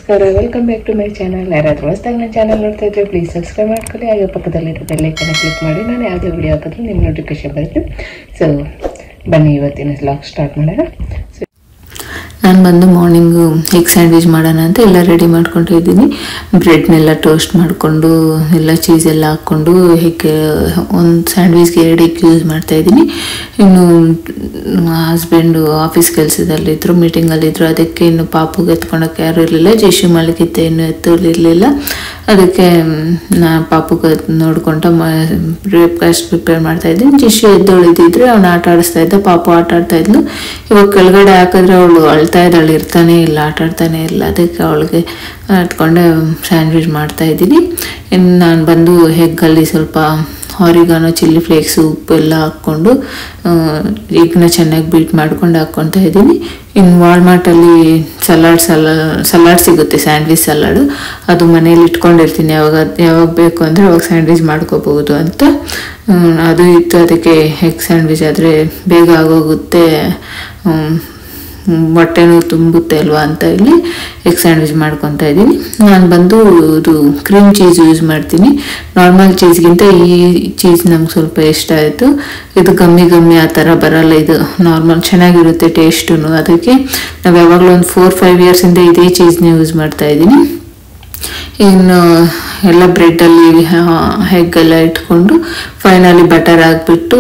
ನಮಸ್ಕಾರ welcome back to my channel ಯಾರಾದರೂ ಹೊಸದಾಗಿ ನನ್ನ ಚಾನಲ್ ನೋಡ್ತಾ ಇದ್ರೆ ಪ್ಲೀಸ್ ಸಬ್ಸ್ಕ್ರೈಬ್ ಮಾಡ್ಕೊಳ್ಳಿ ಹಾಗೆ ಪಕ್ಕದಲ್ಲಿರೋ ಬೆಲ್ಲೈಕನ್ನ ಕ್ಲಿಕ್ ಮಾಡಿ ನಾನು ಯಾವುದೇ ವಿಡಿಯೋ ಹಾಕಿದ್ರೆ ನಿಮ್ಮ ನೋಟಿಫಿಕೇಶನ್ ಬರುತ್ತೆ ಸೊ ಬನ್ನಿ ಇವತ್ತಿನ ವ್ಲಾಗ್ ಸ್ಟಾರ್ಟ್ ಮಾಡೋಣ ಸೊ ನಾನು ಬಂದು ಮಾರ್ನಿಂಗು ಎಗ್ ಸ್ಯಾಂಡ್ವಿಚ್ ಮಾಡೋಣ ಅಂತ ಎಲ್ಲ ರೆಡಿ ಮಾಡ್ಕೊಂಡು ಇದ್ದೀನಿ ಬ್ರೆಡ್ನೆಲ್ಲ ಟೋಸ್ಟ್ ಮಾಡಿಕೊಂಡು ಎಲ್ಲ ಚೀಸ್ ಎಲ್ಲ ಹಾಕ್ಕೊಂಡು ಹೇಗೆ ಒಂದು ಸ್ಯಾಂಡ್ವಿಚ್ಗೆ ಎರಡು ಎಗ್ ಯೂಸ್ ಮಾಡ್ತಾ ಇದ್ದೀನಿ ಇನ್ನು ಹಸ್ಬೆಂಡು ಆಫೀಸ್ ಕೆಲಸದಲ್ಲಿದ್ದರು ಮೀಟಿಂಗಲ್ಲಿದ್ದರು ಅದಕ್ಕೆ ಇನ್ನು ಪಾಪುಗೆ ಎತ್ಕೊಳಕ್ಕೆ ಯಾರು ಇರಲಿಲ್ಲ ಜೇಶು ಮಲಗಿದ್ದೆ ಇನ್ನು ಎತ್ತಲಿರಲಿಲ್ಲ ಅದಕ್ಕೆ ನಾ ಪಾಪುಗೆ ನೋಡ್ಕೊಂಡ ಬ್ರೇಕ್ಫಾಸ್ಟ್ ಪ್ರಿಪೇರ್ ಮಾಡ್ತಾ ಇದ್ದೀನಿ ಜಿಶು ಎದ್ದೊಳಿದಿದ್ರೆ ಅವ್ನು ಆಟ ಆಡಿಸ್ತಾ ಇದ್ದ ಪಾಪು ಆಟ ಆಡ್ತಾ ಇದ್ಲು ಇವಾಗ ಕೆಳಗಡೆ ಹಾಕಿದ್ರೆ ಅವಳು ಅಳ್ತಾ ಇದ್ದಾಳೆ ಇರ್ತಾನೆ ಇಲ್ಲ ಆಟ ಆಡ್ತಾನೆ ಇಲ್ಲ ಅದಕ್ಕೆ ಅವಳಿಗೆ ಇಟ್ಕೊಂಡೆ ಸ್ಯಾಂಡ್ವಿಚ್ ಮಾಡ್ತಾ ಇದ್ದೀನಿ ಇನ್ನು ನಾನು ಬಂದು ಹೆಗ್ಗಲ್ಲಿ ಸ್ವಲ್ಪ ಹಾರಿಗಾನೋ ಚಿಲ್ಲಿ ಫ್ಲೇಕ್ಸು ಉಪ್ಪು ಎಲ್ಲ ಹಾಕ್ಕೊಂಡು ಎಗ್ನ ಚೆನ್ನಾಗಿ ಬೀಟ್ ಮಾಡ್ಕೊಂಡು ಹಾಕ್ಕೊತಾ ಇದ್ದೀನಿ ಇನ್ನು ವಾಲ್ಮಾರ್ಟಲ್ಲಿ ಸಲಾಡ್ ಸಲ ಸಲಾಡ್ ಸಿಗುತ್ತೆ ಸ್ಯಾಂಡ್ವಿಚ್ ಸಲಾಡು ಅದು ಮನೇಲಿ ಇಟ್ಕೊಂಡಿರ್ತೀನಿ ಯಾವಾಗ ಯಾವಾಗ ಬೇಕು ಅಂದರೆ ಅವಾಗ ಸ್ಯಾಂಡ್ವಿಚ್ ಮಾಡ್ಕೋಬಹುದು ಅಂತ ಹ್ಮ್, ಅದು ಇತ್ತು ಅದಕ್ಕೆ ಎಗ್ ಸ್ಯಾಂಡ್ವಿಚ್ ಆದರೆ ಬೇಗ ಆಗೋಗುತ್ತೆ ಹ್ಮ್, ಹೊಟ್ಟೆನೂ ತುಂಬುತ್ತೆ ಅಲ್ವಾ ಅಂತ ಇಲ್ಲಿ ಎಗ್ ಸ್ಯಾಂಡ್ವಿಚ್ ಮಾಡ್ಕೊತಾ ಇದ್ದೀನಿ ನಾನು ಬಂದು ಇದು ಕ್ರೀಮ್ ಚೀಸ್ ಯೂಸ್ ಮಾಡ್ತೀನಿ ನಾರ್ಮಲ್ ಚೀಸ್ಗಿಂತ ಈ ಚೀಸ್ ನಮ್ಗೆ ಸ್ವಲ್ಪ ಇಷ್ಟ ಆಯಿತು ಇದು ಗಮ್ಮಿ ಗಮ್ಮಿ ಆ ಥರ ಬರಲ್ಲ ಇದು ನಾರ್ಮಲ್ ಚೆನ್ನಾಗಿರುತ್ತೆ ಟೇಸ್ಟು ಅದಕ್ಕೆ ನಾವು ಯಾವಾಗಲೂ ಒಂದು ಫೋರ್ ಫೈವ್ ಇಯರ್ಸಿಂದ ಇದೇ ಚೀಸ್ನ ಯೂಸ್ ಮಾಡ್ತಾ ಇದ್ದೀನಿ ಇನ್ನು ಎಲ್ಲ ಬ್ರೆಡ್ಡಲ್ಲಿ ಹೆಗ್ಗೆಲ್ಲ ಇಟ್ಕೊಂಡು ಫೈನಲಿ ಬಟರ್ ಹಾಕ್ಬಿಟ್ಟು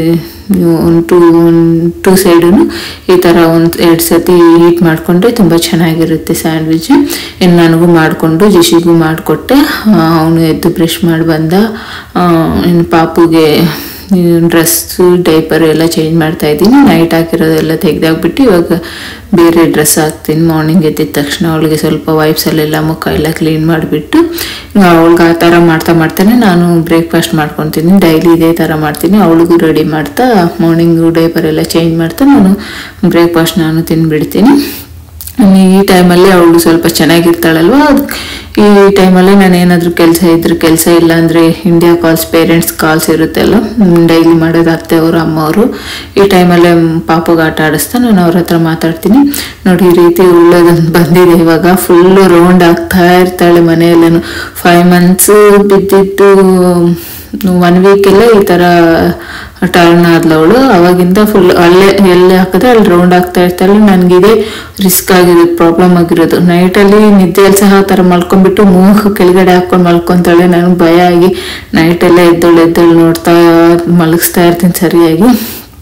ಒಂದು ಟೂ ಒಂದು ಟೂ ಸೈಡೂ ಈ ಥರ ಒಂದು ಎರಡು ಸತಿ ಹೀಟ್ ಮಾಡಿಕೊಂಡ್ರೆ ತುಂಬ ಚೆನ್ನಾಗಿರುತ್ತೆ ಸ್ಯಾಂಡ್ವಿಚ್ ಇನ್ನು ನನಗೂ ಮಾಡಿಕೊಂಡು ಜಿಶಿಗೂ ಮಾಡಿಕೊಟ್ಟೆ ಅವನು ಎದ್ದು ಬ್ರಷ್ ಮಾಡಿ ಬಂದ ಆ, ಇನ್ನು ಪಾಪುಗೆ ಡ್ರೆಸ್ಸು ಡೈಪರ್ ಎಲ್ಲ ಚೇಂಜ್ ಮಾಡ್ತಾ ಇದ್ದೀನಿ ನೈಟ್ ಹಾಕಿರೋದೆಲ್ಲ ತೆಗೆದಾಕ್ಬಿಟ್ಟು ಇವಾಗ ಬೇರೆ ಡ್ರೆಸ್ ಹಾಕ್ತೀನಿ ಮಾರ್ನಿಂಗ್ ಎದ್ದಿದ ತಕ್ಷಣ ಅವಳಿಗೆ ಸ್ವಲ್ಪ ವೈಪ್ಸಲ್ಲೆಲ್ಲ ಮುಖ ಎಲ್ಲ ಕ್ಲೀನ್ ಮಾಡಿಬಿಟ್ಟು ಅವಳಿಗೆ ಆ ಥರ ಮಾಡ್ತಾ ಮಾಡ್ತಾನೆ ನಾನು ಬ್ರೇಕ್ಫಾಸ್ಟ್ ಮಾಡ್ಕೊತೀನಿ ಡೈಲಿ ಇದೇ ಥರ ಮಾಡ್ತೀನಿ ಅವಳಿಗೂ ರೆಡಿ ಮಾಡ್ತಾ ಮಾರ್ನಿಂಗು ಡೈಪರ್ ಎಲ್ಲ ಚೇಂಜ್ ಮಾಡ್ತಾ ನಾನು ಬ್ರೇಕ್ಫಾಸ್ಟ್ ನಾನು ತಿಂದ್ಬಿಡ್ತೀನಿ ಇನ್ನು ಈ ಟೈಮಲ್ಲಿ ಅವಳು ಸ್ವಲ್ಪ ಚೆನ್ನಾಗಿರ್ತಾಳಲ್ವ ಅದು ಈ ಟೈಮಲ್ಲಿ ನಾನು ಏನಾದರೂ ಕೆಲಸ ಇದ್ರೆ ಕೆಲಸ ಇಲ್ಲ ಅಂದರೆ ಇಂಡಿಯಾ ಕಾಲ್ಸ್ ಪೇರೆಂಟ್ಸ್ ಕಾಲ್ಸ್ ಇರುತ್ತಲ್ಲ ಡೈಲಿ ಮಾಡೋದು ಅತ್ತೆ ಅವರು ಅಮ್ಮ ಅವರು ಈ ಟೈಮಲ್ಲೇ ಪಾಪಗೆ ಆಟ ಆಡಿಸ್ತಾ ನಾನು ಅವ್ರ ಹತ್ರ ಮಾತಾಡ್ತೀನಿ ನೋಡಿ ಈ ರೀತಿ ಉಳ್ಳೋದೊಂದು ಬಂದಿದೆ ಇವಾಗ ಫುಲ್ಲು ರೌಂಡ್ ಆಗ್ತಾ ಇರ್ತಾಳೆ ಮನೆಯಲ್ಲೇನು ಫೈವ್ ಮಂತ್ಸು ಬಿದ್ದಿದ್ದು ಒನ್ ವೀಕೆಲ್ಲ ಈ ಥರ ಟರ್ನ್ ಆದ್ಲವಳು ಅವಾಗಿಂದ ಫುಲ್ ಅಲ್ಲೇ ಎಲ್ಲಿ ಹಾಕಿದ್ರೆ ಅಲ್ಲಿ ರೌಂಡ್ ಆಗ್ತಾ ಇರ್ತಾಳೆ ನನಗಿದೆ ರಿಸ್ಕ್ ಆಗಿರೋದು ಪ್ರಾಬ್ಲಮ್ ಆಗಿರೋದು ನೈಟಲ್ಲಿ ನಿದ್ದೆಯಲ್ಲಿ ಸಹ ಆ ಥರ ಮಲ್ಕೊಂಡ್ಬಿಟ್ಟು ಮೂಗು ಕೆಳಗಡೆ ಹಾಕೊಂಡು ಮಲ್ಕೊತಾಳೆ ನನಗೆ ಭಯ ಆಗಿ ನೈಟೆಲ್ಲ ಎದ್ದಳು ಎದ್ದಳು ನೋಡ್ತಾ ಮಲಗಿಸ್ತಾ ಇರ್ತೀನಿ ಸರಿಯಾಗಿ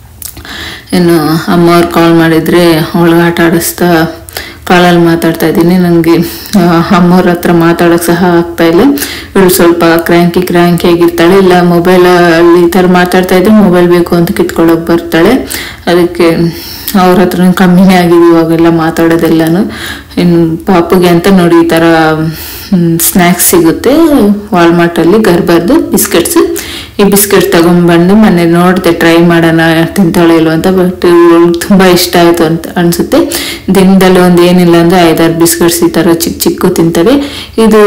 ಇನ್ನು ಅಮ್ಮವ್ರು ಕಾಲ್ ಮಾಡಿದರೆ ಅವಳಿಗೆ ಆಟ ಆಡಿಸ್ತಾ ಕಾಲಲ್ಲಿ ಮಾತಾಡ್ತಾ ಇದ್ದೀನಿ ನನಗೆ ಅಮ್ಮವ್ರ ಹತ್ರ ಮಾತಾಡೋಕೆ ಸಹ ಆಗ್ತಾ ಇಲ್ಲ ಇವಳು ಸ್ವಲ್ಪ ಕ್ರ್ಯಾಂಕಿ ಕ್ರ್ಯಾಂಕಿ ಆಗಿರ್ತಾಳೆ ಇಲ್ಲ ಮೊಬೈಲಲ್ಲಿ ಈ ಥರ ಮಾತಾಡ್ತಾ ಇದ್ರೆ ಮೊಬೈಲ್ ಬೇಕು ಅಂತ ಕಿತ್ಕೊಳ್ಳೋಕೆ ಬರ್ತಾಳೆ ಅದಕ್ಕೆ ಅವ್ರ ಹತ್ರ ಕಮ್ಮಿನೇ ಆಗಿದೆ ಇವಾಗೆಲ್ಲ ಮಾತಾಡೋದೆಲ್ಲನೂ ಇನ್ನು ಪಾಪುಗೆ ಅಂತ ನೋಡಿ ಈ ಥರ ಸ್ನ್ಯಾಕ್ಸ್ ಸಿಗುತ್ತೆ ವಾಲ್ಮಾರ್ಟಲ್ಲಿ ಗರ್ಬರ್ದು ಬಿಸ್ಕೆಟ್ಸ್ ಈ ಬಿಸ್ಕೆಟ್ ತಗೊಂಡ್ಬಂದು ಮೊನ್ನೆ ನೋಡಿದೆ ಟ್ರೈ ಮಾಡೋಣ ತಿಂತಾಳೆ ಇಲ್ವ ಅಂತ ಬಟ್ ತುಂಬ ಇಷ್ಟ ಆಯಿತು ಅಂತ ಅನಿಸುತ್ತೆ ದಿನದಲ್ಲಿ ಒಂದು ಏನಿಲ್ಲ ಅಂದರೆ ಐದಾರು ಬಿಸ್ಕೆಟ್ಸ್ ಈ ಥರ ಚಿಕ್ಕ ಚಿಕ್ಕ ತಿಂತಾರೆ ಇದು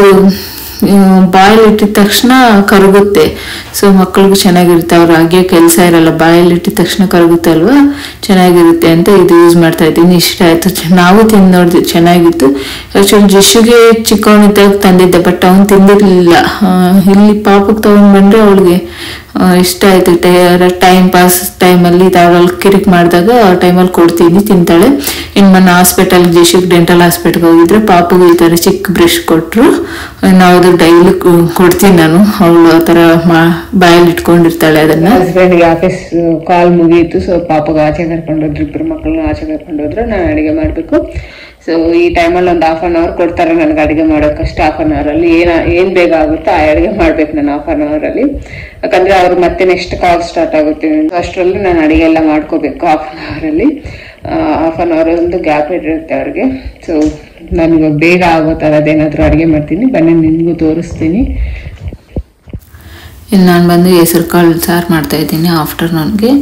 ಬಾಯಲ್ಲಿ ಇಟ್ಟಿದ ತಕ್ಷಣ ಕರಗುತ್ತೆ ಸೊ ಮಕ್ಕಳಿಗೂ ಚೆನ್ನಾಗಿರುತ್ತೆ ಅವ್ರು ಹಾಗೆ ಕೆಲಸ ಇರಲ್ಲ ಬಾಯಲ್ಲಿ ಇಟ್ಟಿದ ತಕ್ಷಣ ಕರಗುತ್ತೆ ಅಲ್ವಾ ಚೆನ್ನಾಗಿರುತ್ತೆ ಅಂತ ಇದು ಯೂಸ್ ಮಾಡ್ತಾ ಇದ್ದೀನಿ ಇಷ್ಟ ಆಯಿತು ನಾವು ತಿಂದು ನೋಡಿದ್ವಿ ಚೆನ್ನಾಗಿತ್ತು ಆ್ಯಕ್ಚುಲಿ ಜಿಶುಗೆ ಚಿಕ್ಕವನಿದ್ದಾಗ ತಂದಿದ್ದೆ ಬಟ್ ಅವ್ನು ತಿಂದಿರಲಿಲ್ಲ ಇಲ್ಲಿ ಪಾಪಕ್ಕೆ ತೊಗೊಂಡ್ಬಂದ್ರೆ ಅವಳಿಗೆ ಇಷ್ಟ ಆಯಿತು ಟೈಮ್ ಪಾಸ್ ಟೈಮಲ್ಲಿ ಅವಳಲ್ಲಿ ಕಿರಿಕ್ ಮಾಡಿದಾಗ ಆ ಟೈಮಲ್ಲಿ ಕೊಡ್ತೀನಿ ತಿಂತಾಳೆ ಇನ್ನು ಮೊನ್ನೆ ಹಾಸ್ಪಿಟಲ್ ಜಿಶಿಕ್ ಡೆಂಟಲ್ ಹಾಸ್ಪಿಟ್ಲ್ಗೆ ಹೋಗಿದ್ರೆ ಪಾಪುಗೆ ಈ ಥರ ಚಿಕ್ಕ ಬ್ರಷ್ ಕೊಟ್ಟರು ನಾವು ಅದು ಡೈಲಿ ಕೊಡ್ತೀನಿ ನಾನು ಅವಳು ಆ ಥರ ಮಾ ಬಾಯಲ್ಲಿ ಇಟ್ಕೊಂಡಿರ್ತಾಳೆ ಅದನ್ನ ಹಸ್ಬೆಂಡ್ಗೆ ಆಫೀಸ್ ಕಾಲ್ ಮುಗೀತು ಸೊ ಪಾಪಗೆ ಆಚೆ ಕರ್ಕೊಂಡು ಹೋದ್ರು ಇಬ್ಬರು ಮಕ್ಕಳನ್ನ ಆಚೆ ಕರ್ಕೊಂಡು ಹೋದ್ರು ನಾನು ಅಡಿಗೆ ಮಾಡಬೇಕು ಸೊ ಈ ಟೈಮಲ್ಲಿ ಒಂದು ಹಾಫ್ ಅನ್ ಅವರ್ ಕೊಡ್ತಾರೆ ನನಗೆ ಅಡಿಗೆ ಮಾಡೋಕ್ಕಷ್ಟು ಹಾಫ್ ಅನ್ ಅವರಲ್ಲಿ ಏನ ಏನ್ ಬೇಗ ಆಗುತ್ತೋ ಆ ಅಡಿಗೆ ಮಾಡ್ಬೇಕು ನಾನು ಹಾಫ್ ಅನ್ ಅವರಲ್ಲಿ ಯಾಕಂದ್ರೆ ಅವ್ರು ಮತ್ತೆ ನೆಕ್ಸ್ಟ್ ಕಾಲ್ ಸ್ಟಾರ್ಟ್ ಆಗುತ್ತೆ ಅಷ್ಟರಲ್ಲಿ ನಾನು ಅಡಿಗೆ ಎಲ್ಲ ಮಾಡ್ಕೋಬೇಕು ಹಾಫ್ ಅನ್ ಅವರಲ್ಲಿ ಹಾಫ್ ಅನ್ ಅವರ್ ಒಂದು ಗ್ಯಾಪ್ ಇರುತ್ತೆ ಅವ್ರಿಗೆ ಸೊ ನಾನು ಇವಾಗ ಬೇಗ ಆಗೋ ಥರದ್ದೇನಾದರೂ ಅಡಿಗೆ ಮಾಡ್ತೀನಿ ಬನ್ನಿ ನಿಮಗೂ ತೋರಿಸ್ತೀನಿ ಇನ್ನು ನಾನು ಬಂದು ಹೆಸರು ಕಾಳು ಸಾರು ಮಾಡ್ತಾ ಇದ್ದೀನಿ ಆಫ್ಟರ್ನೂನ್ಗೆ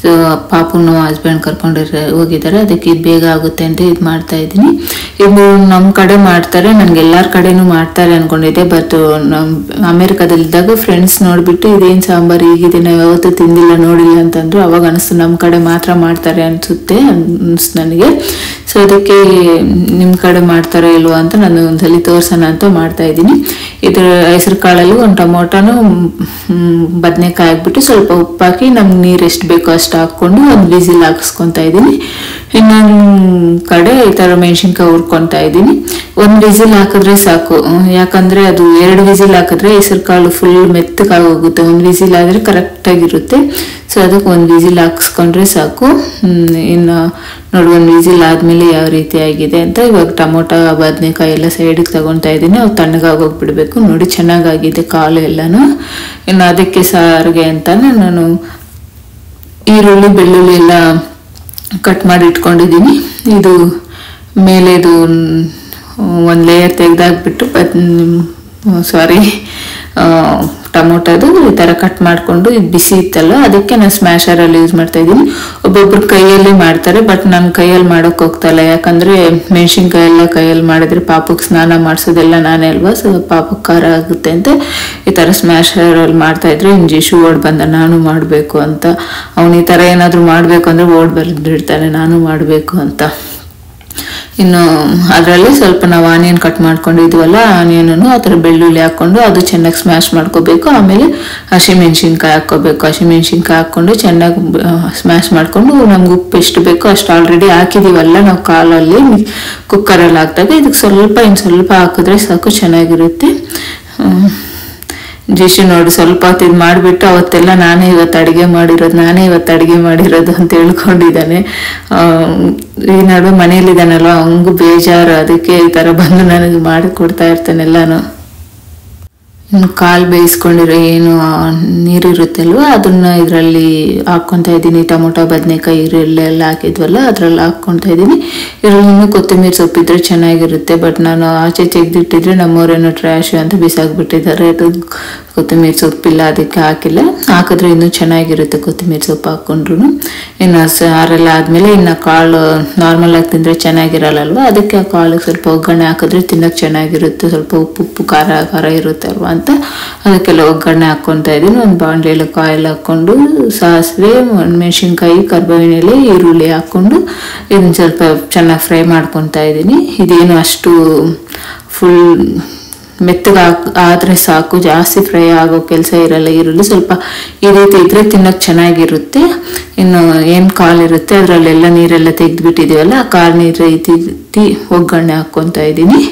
ಸೊ ಪಾಪು ನಮ್ಮ ಹಸ್ಬೆಂಡ್ ಕರ್ಕೊಂಡು ಹೋಗಿದ್ದಾರೆ ಅದಕ್ಕೆ ಇದು ಬೇಗ ಆಗುತ್ತೆ ಅಂತ ಇದು ಮಾಡ್ತಾ ಇದ್ದೀನಿ ಇದು ನಮ್ಮ ಕಡೆ ಮಾಡ್ತಾರೆ ನನಗೆ ಎಲ್ಲರ ಕಡೆನೂ ಮಾಡ್ತಾರೆ ಅನ್ಕೊಂಡಿದ್ದೆ ಬಟ್ ನಮ್ಮ ಅಮೇರಿಕಾದಲ್ಲಿದ್ದಾಗ ಫ್ರೆಂಡ್ಸ್ ನೋಡಿಬಿಟ್ಟು ಇದೇನು ಸಾಂಬಾರು ಹೀಗಿದೆ ನಾವು ಯಾವತ್ತೂ ತಿಂದಿಲ್ಲ ನೋಡಿಲ್ಲ ಅಂತಂದ್ರು ಅವಾಗ ಅನಿಸ್ತು ನಮ್ಮ ಕಡೆ ಮಾತ್ರ ಮಾಡ್ತಾರೆ ಅನಿಸುತ್ತೆ ಅನಿಸ್ತು ನನಗೆ ಸೊ ಅದಕ್ಕೆ ನಿಮ್ಮ ಕಡೆ ಮಾಡ್ತಾರೋ ಇಲ್ವೋ ಅಂತ ನಾನು ಒಂದ್ಸಲಿ ತೋರ್ಸೋಣ ಅಂತ ಮಾಡ್ತಾ ಇದ್ದೀನಿ ಇದ್ರ ಹೆಸರು ಕಾಳಲ್ಲಿ ಒಂದು ಟೊಮೊಟೊನು ಬದನೆಕಾಯಿ ಹಾಕ್ಬಿಟ್ಟು ಸ್ವಲ್ಪ ಉಪ್ಪು ಹಾಕಿ ನಮ್ಗೆ ನೀರು ಎಷ್ಟು ಬೇಕೋ ಅಷ್ಟು ಹಾಕ್ಕೊಂಡು ಒಂದು ವಿಸಿಲ್ ಹಾಕಿಸ್ಕೊತಾ ಇದ್ದೀನಿ ಇನ್ನೊಂದು ಕಡೆ ಈ ಥರ ಮೆಣಸಿನ್ಕಾಯಿ ಹುರ್ಕೊತಾ ಇದ್ದೀನಿ ಒಂದು ವಿಸಿಲ್ ಹಾಕಿದ್ರೆ ಸಾಕು ಹ್ಮ್, ಯಾಕಂದ್ರೆ ಅದು ಎರಡು ವಿಸಿಲ್ ಹಾಕಿದ್ರೆ ಹೆಸರು ಕಾಳು ಫುಲ್ ಮೆತ್ತಗಾಗೋಗುತ್ತೆ ಒಂದು ವಿಸಿಲ್ ಆದರೆ ಕರೆಕ್ಟಾಗಿರುತ್ತೆ ಸೊ ಅದಕ್ಕೆ ಒಂದು ವಿಸಿಲ್ ಹಾಕಿಸ್ಕೊಂಡ್ರೆ ಸಾಕು ಹ್ಮ್, ಇನ್ನು ನೋಡಿ ಒಂದು ವಿಸಿಲ್ ಆದಮೇಲೆ ಯಾವ ರೀತಿ ಆಗಿದೆ ಅಂತ ಇವಾಗ ಟೊಮೊಟೊ ಬದನೆಕಾಯಿ ಎಲ್ಲ ಸೈಡಿಗೆ ತಗೊತಾ ಇದ್ದೀನಿ ಅವು ತಣ್ಣಗಾಗೋಗಿ ಬಿಡಬೇಕು ನೋಡಿ ಚೆನ್ನಾಗಾಗಿದೆ ಕಾಳು ಎಲ್ಲನೂ ಇನ್ನು ಅದಕ್ಕೆ ಸಾರಿಗೆ ಅಂತಾನೆ ನಾನು ಈರುಳ್ಳಿ ಬೆಳ್ಳುಳ್ಳಿ ಎಲ್ಲ ಕಟ್ ಮಾಡಿ ಇಟ್ಕೊಂಡಿದ್ದೀನಿ ಇದು ಮೇಲೆದು ಒಂದು ಲೇಯರ್ ತೆಗೆದಾಕ್ಬಿಟ್ಟು ಬದ್ ಸಾರಿ ಟೊಮೊಟೊದು ಈ ಥರ ಕಟ್ ಮಾಡಿಕೊಂಡು ಇದು ಬಿಸಿ ಇತ್ತಲ್ಲ ಅದಕ್ಕೆ ನಾನು ಸ್ಮ್ಯಾಶರಲ್ಲಿ ಯೂಸ್ ಮಾಡ್ತಾ ಇದ್ದೀನಿ ಒಬ್ಬೊಬ್ರು ಕೈಯಲ್ಲಿ ಮಾಡ್ತಾರೆ ಬಟ್ ನಾನು ಕೈಯಲ್ಲಿ ಮಾಡೋಕೆ ಹೋಗ್ತಾ ಇಲ್ಲ ಯಾಕಂದರೆ ಮೆಣಸಿನ್ಕಾಯಿ ಎಲ್ಲ ಕೈಯಲ್ಲಿ ಮಾಡಿದ್ರೆ ಪಾಪಕ್ಕೆ ಸ್ನಾನ ಮಾಡಿಸೋದೆಲ್ಲ ನಾನೇ ಅಲ್ವಾ ಸೊ ಪಾಪಕ್ಕೆ ಖಾರ ಆಗುತ್ತೆ ಅಂತ ಈ ಥರ ಸ್ಮ್ಯಾಶರಲ್ಲಿ ಮಾಡ್ತಾ ಇದ್ರೆ ಇನ್ನು ಜಿಶು ಓಡ್ ಬಂದ ನಾನು ಮಾಡಬೇಕು ಅಂತ ಅವನು ಈ ಥರ ಏನಾದರೂ ಮಾಡಬೇಕು ಅಂದರೆ ಓಡ್ ಬರ್ದಿರ್ತಾನೆ ನಾನು ಮಾಡಬೇಕು ಅಂತ ಇನ್ನು ಅದರಲ್ಲಿ ಸ್ವಲ್ಪ ನಾವು ಆನಿಯನ್ ಕಟ್ ಮಾಡ್ಕೊಂಡಿದ್ವಲ್ಲ ಆನಿಯನನ್ನು ಆ ಥರ ಬೆಳ್ಳುಳ್ಳಿ ಹಾಕ್ಕೊಂಡು ಅದು ಚೆನ್ನಾಗಿ ಸ್ಮ್ಯಾಶ್ ಮಾಡ್ಕೋಬೇಕು ಆಮೇಲೆ ಹಸಿಮೆಣ್ಸಿನ್ಕಾಯಿ ಹಾಕ್ಕೋಬೇಕು ಹಸಿಮೆಣ್ಸಿನ್ಕಾಯಿ ಹಾಕ್ಕೊಂಡು ಚೆನ್ನಾಗಿ ಸ್ಮ್ಯಾಶ್ ಮಾಡಿಕೊಂಡು ನಮ್ಗೆ ಉಪ್ಪು ಎಷ್ಟು ಬೇಕೋ ಅಷ್ಟು ಆಲ್ರೆಡಿ ಹಾಕಿದೀವಲ್ಲ ನಾವು ಕಾಲಲ್ಲಿ ಕುಕ್ಕರಲ್ಲಿ ಹಾಕಿದಾಗ ಇದಕ್ಕೆ ಸ್ವಲ್ಪ ಇನ್ನು ಸ್ವಲ್ಪ ಹಾಕಿದ್ರೆ ಸಾಕು ಚೆನ್ನಾಗಿರುತ್ತೆ ಹ್ಮ್. ಜಿಶು ನೋಡಿ ಸ್ವಲ್ಪ ಹೊತ್ತು ಇದು ಮಾಡಿಬಿಟ್ಟು ಅವತ್ತೆಲ್ಲ ನಾನೇ ಇವತ್ತು ಅಡುಗೆ ಮಾಡಿರೋದು ನಾನೇ ಇವತ್ತು ಅಡುಗೆ ಮಾಡಿರೋದು ಅಂತ ಹೇಳ್ಕೊಂಡಿದ್ದಾನೆ ಆ, ಈ ನಡುವೆ ಮನೇಲಿದ್ದಾನಲ್ವ ಅವನಿಗೂ ಬೇಜಾರು ಅದಕ್ಕೆ ಈ ಥರ ಬಂದು ನನಗೆ ಮಾಡಿ ಕೊಡ್ತಾ ಇರ್ತಾನೆ ಎಲ್ಲಾನು ಇನ್ನು ಕಾಲು ಬೇಯಿಸ್ಕೊಂಡಿರೋ ಏನು ಆ ನೀರಿರುತ್ತಲ್ವ ಅದನ್ನ ಇದರಲ್ಲಿ ಹಾಕ್ಕೊತಾ ಇದ್ದೀನಿ ಟೊಮೊಟೊ ಬದನೆಕಾಯಿ ಈರುಳ್ಳಿ ಎಲ್ಲ ಹಾಕಿದ್ವಲ್ಲ ಅದ್ರಲ್ಲಿ ಹಾಕ್ಕೊತಾ ಇದ್ದೀನಿ ಇದರಲ್ಲಿ ಇನ್ನೂ ಕೊತ್ತಂಬರಿ ಸೊಪ್ಪಿದ್ರೆ ಚೆನ್ನಾಗಿರುತ್ತೆ ಬಟ್ ನಾನು ಆಚೆ ತೆಗೆದಿಟ್ಟಿದ್ರೆ ನಮ್ಮವರೇನೋ ಟ್ರ್ಯಾಶ್ ಅಂತ ಬಿಸಾಕ್ಬಿಟ್ಟಿದ್ದಾರೆ ಅದು ಕೊತ್ತಂಬರಿ ಸೊಪ್ಪಿಲ್ಲ ಅದಕ್ಕೆ ಹಾಕಿಲ್ಲ ಹಾಕಿದ್ರೆ ಇನ್ನೂ ಚೆನ್ನಾಗಿರುತ್ತೆ ಕೊತ್ತಂಬರಿ ಸೊಪ್ಪು ಹಾಕ್ಕೊಂಡ್ರು ಇನ್ನು ಸಾರೆಲ್ಲ ಆದಮೇಲೆ ಇನ್ನು ಕಾಳು ನಾರ್ಮಲ್ ಆಗಿ ತಿಂದರೆ ಚೆನ್ನಾಗಿರಲ್ಲಲ್ವ ಅದಕ್ಕೆ ಆ ಕಾಳಿಗೆ ಸ್ವಲ್ಪ ಒಗ್ಗರಣೆ ಹಾಕಿದ್ರೆ ತಿನ್ನೋಕೆ ಚೆನ್ನಾಗಿರುತ್ತೆ ಸ್ವಲ್ಪ ಉಪ್ಪು ಉಪ್ಪು ಖಾರ ಖಾರ ಇರುತ್ತೆ ಅಲ್ವಾ ಅಂತ ಅದಕ್ಕೆಲ್ಲ ಒಗ್ಗರಣೆ ಹಾಕ್ಕೊತಾ ಇದ್ದೀನಿ ಒಂದು ಬಾಣಲೆಯಲ್ಲಿ ಕಾಯಿಲ್ ಹಾಕ್ಕೊಂಡು ಸಾಸಿವೆ ಮೆಣಸಿನ್ಕಾಯಿ ಕರ್ಬೇವಿನ ಎಲೆ ಈರುಳ್ಳಿ ಹಾಕ್ಕೊಂಡು ಇದನ್ನ ಸ್ವಲ್ಪ ಚೆನ್ನಾಗಿ ಫ್ರೈ ಮಾಡ್ಕೊತಾ ಇದ್ದೀನಿ ಇದೇನು ಅಷ್ಟು ಫುಲ್ ಮೆತ್ತಗೆ ಆದರೆ ಸಾಕು ಜಾಸ್ತಿ ಫ್ರೈ ಆಗೋ ಕೆಲಸ ಇರಲ್ಲ ಈರುಳ್ಳಿ ಸ್ವಲ್ಪ ಈ ರೀತಿ ಇದ್ರೆ ತಿನ್ನೋಕೆ ಚೆನ್ನಾಗಿರುತ್ತೆ ಇನ್ನು ಏನು ಕಾಲಿರುತ್ತೆ ಅದರಲ್ಲೆಲ್ಲ ನೀರೆಲ್ಲ ತೆಗೆದ್ಬಿಟ್ಟಿದ್ದೀವಲ್ಲ ಆ ಕಾಲು ನೀರು ರೀತಿ ರೀತಿ ಒಗ್ಗರಣೆ ಹಾಕ್ಕೊತಾ ಇದ್ದೀನಿ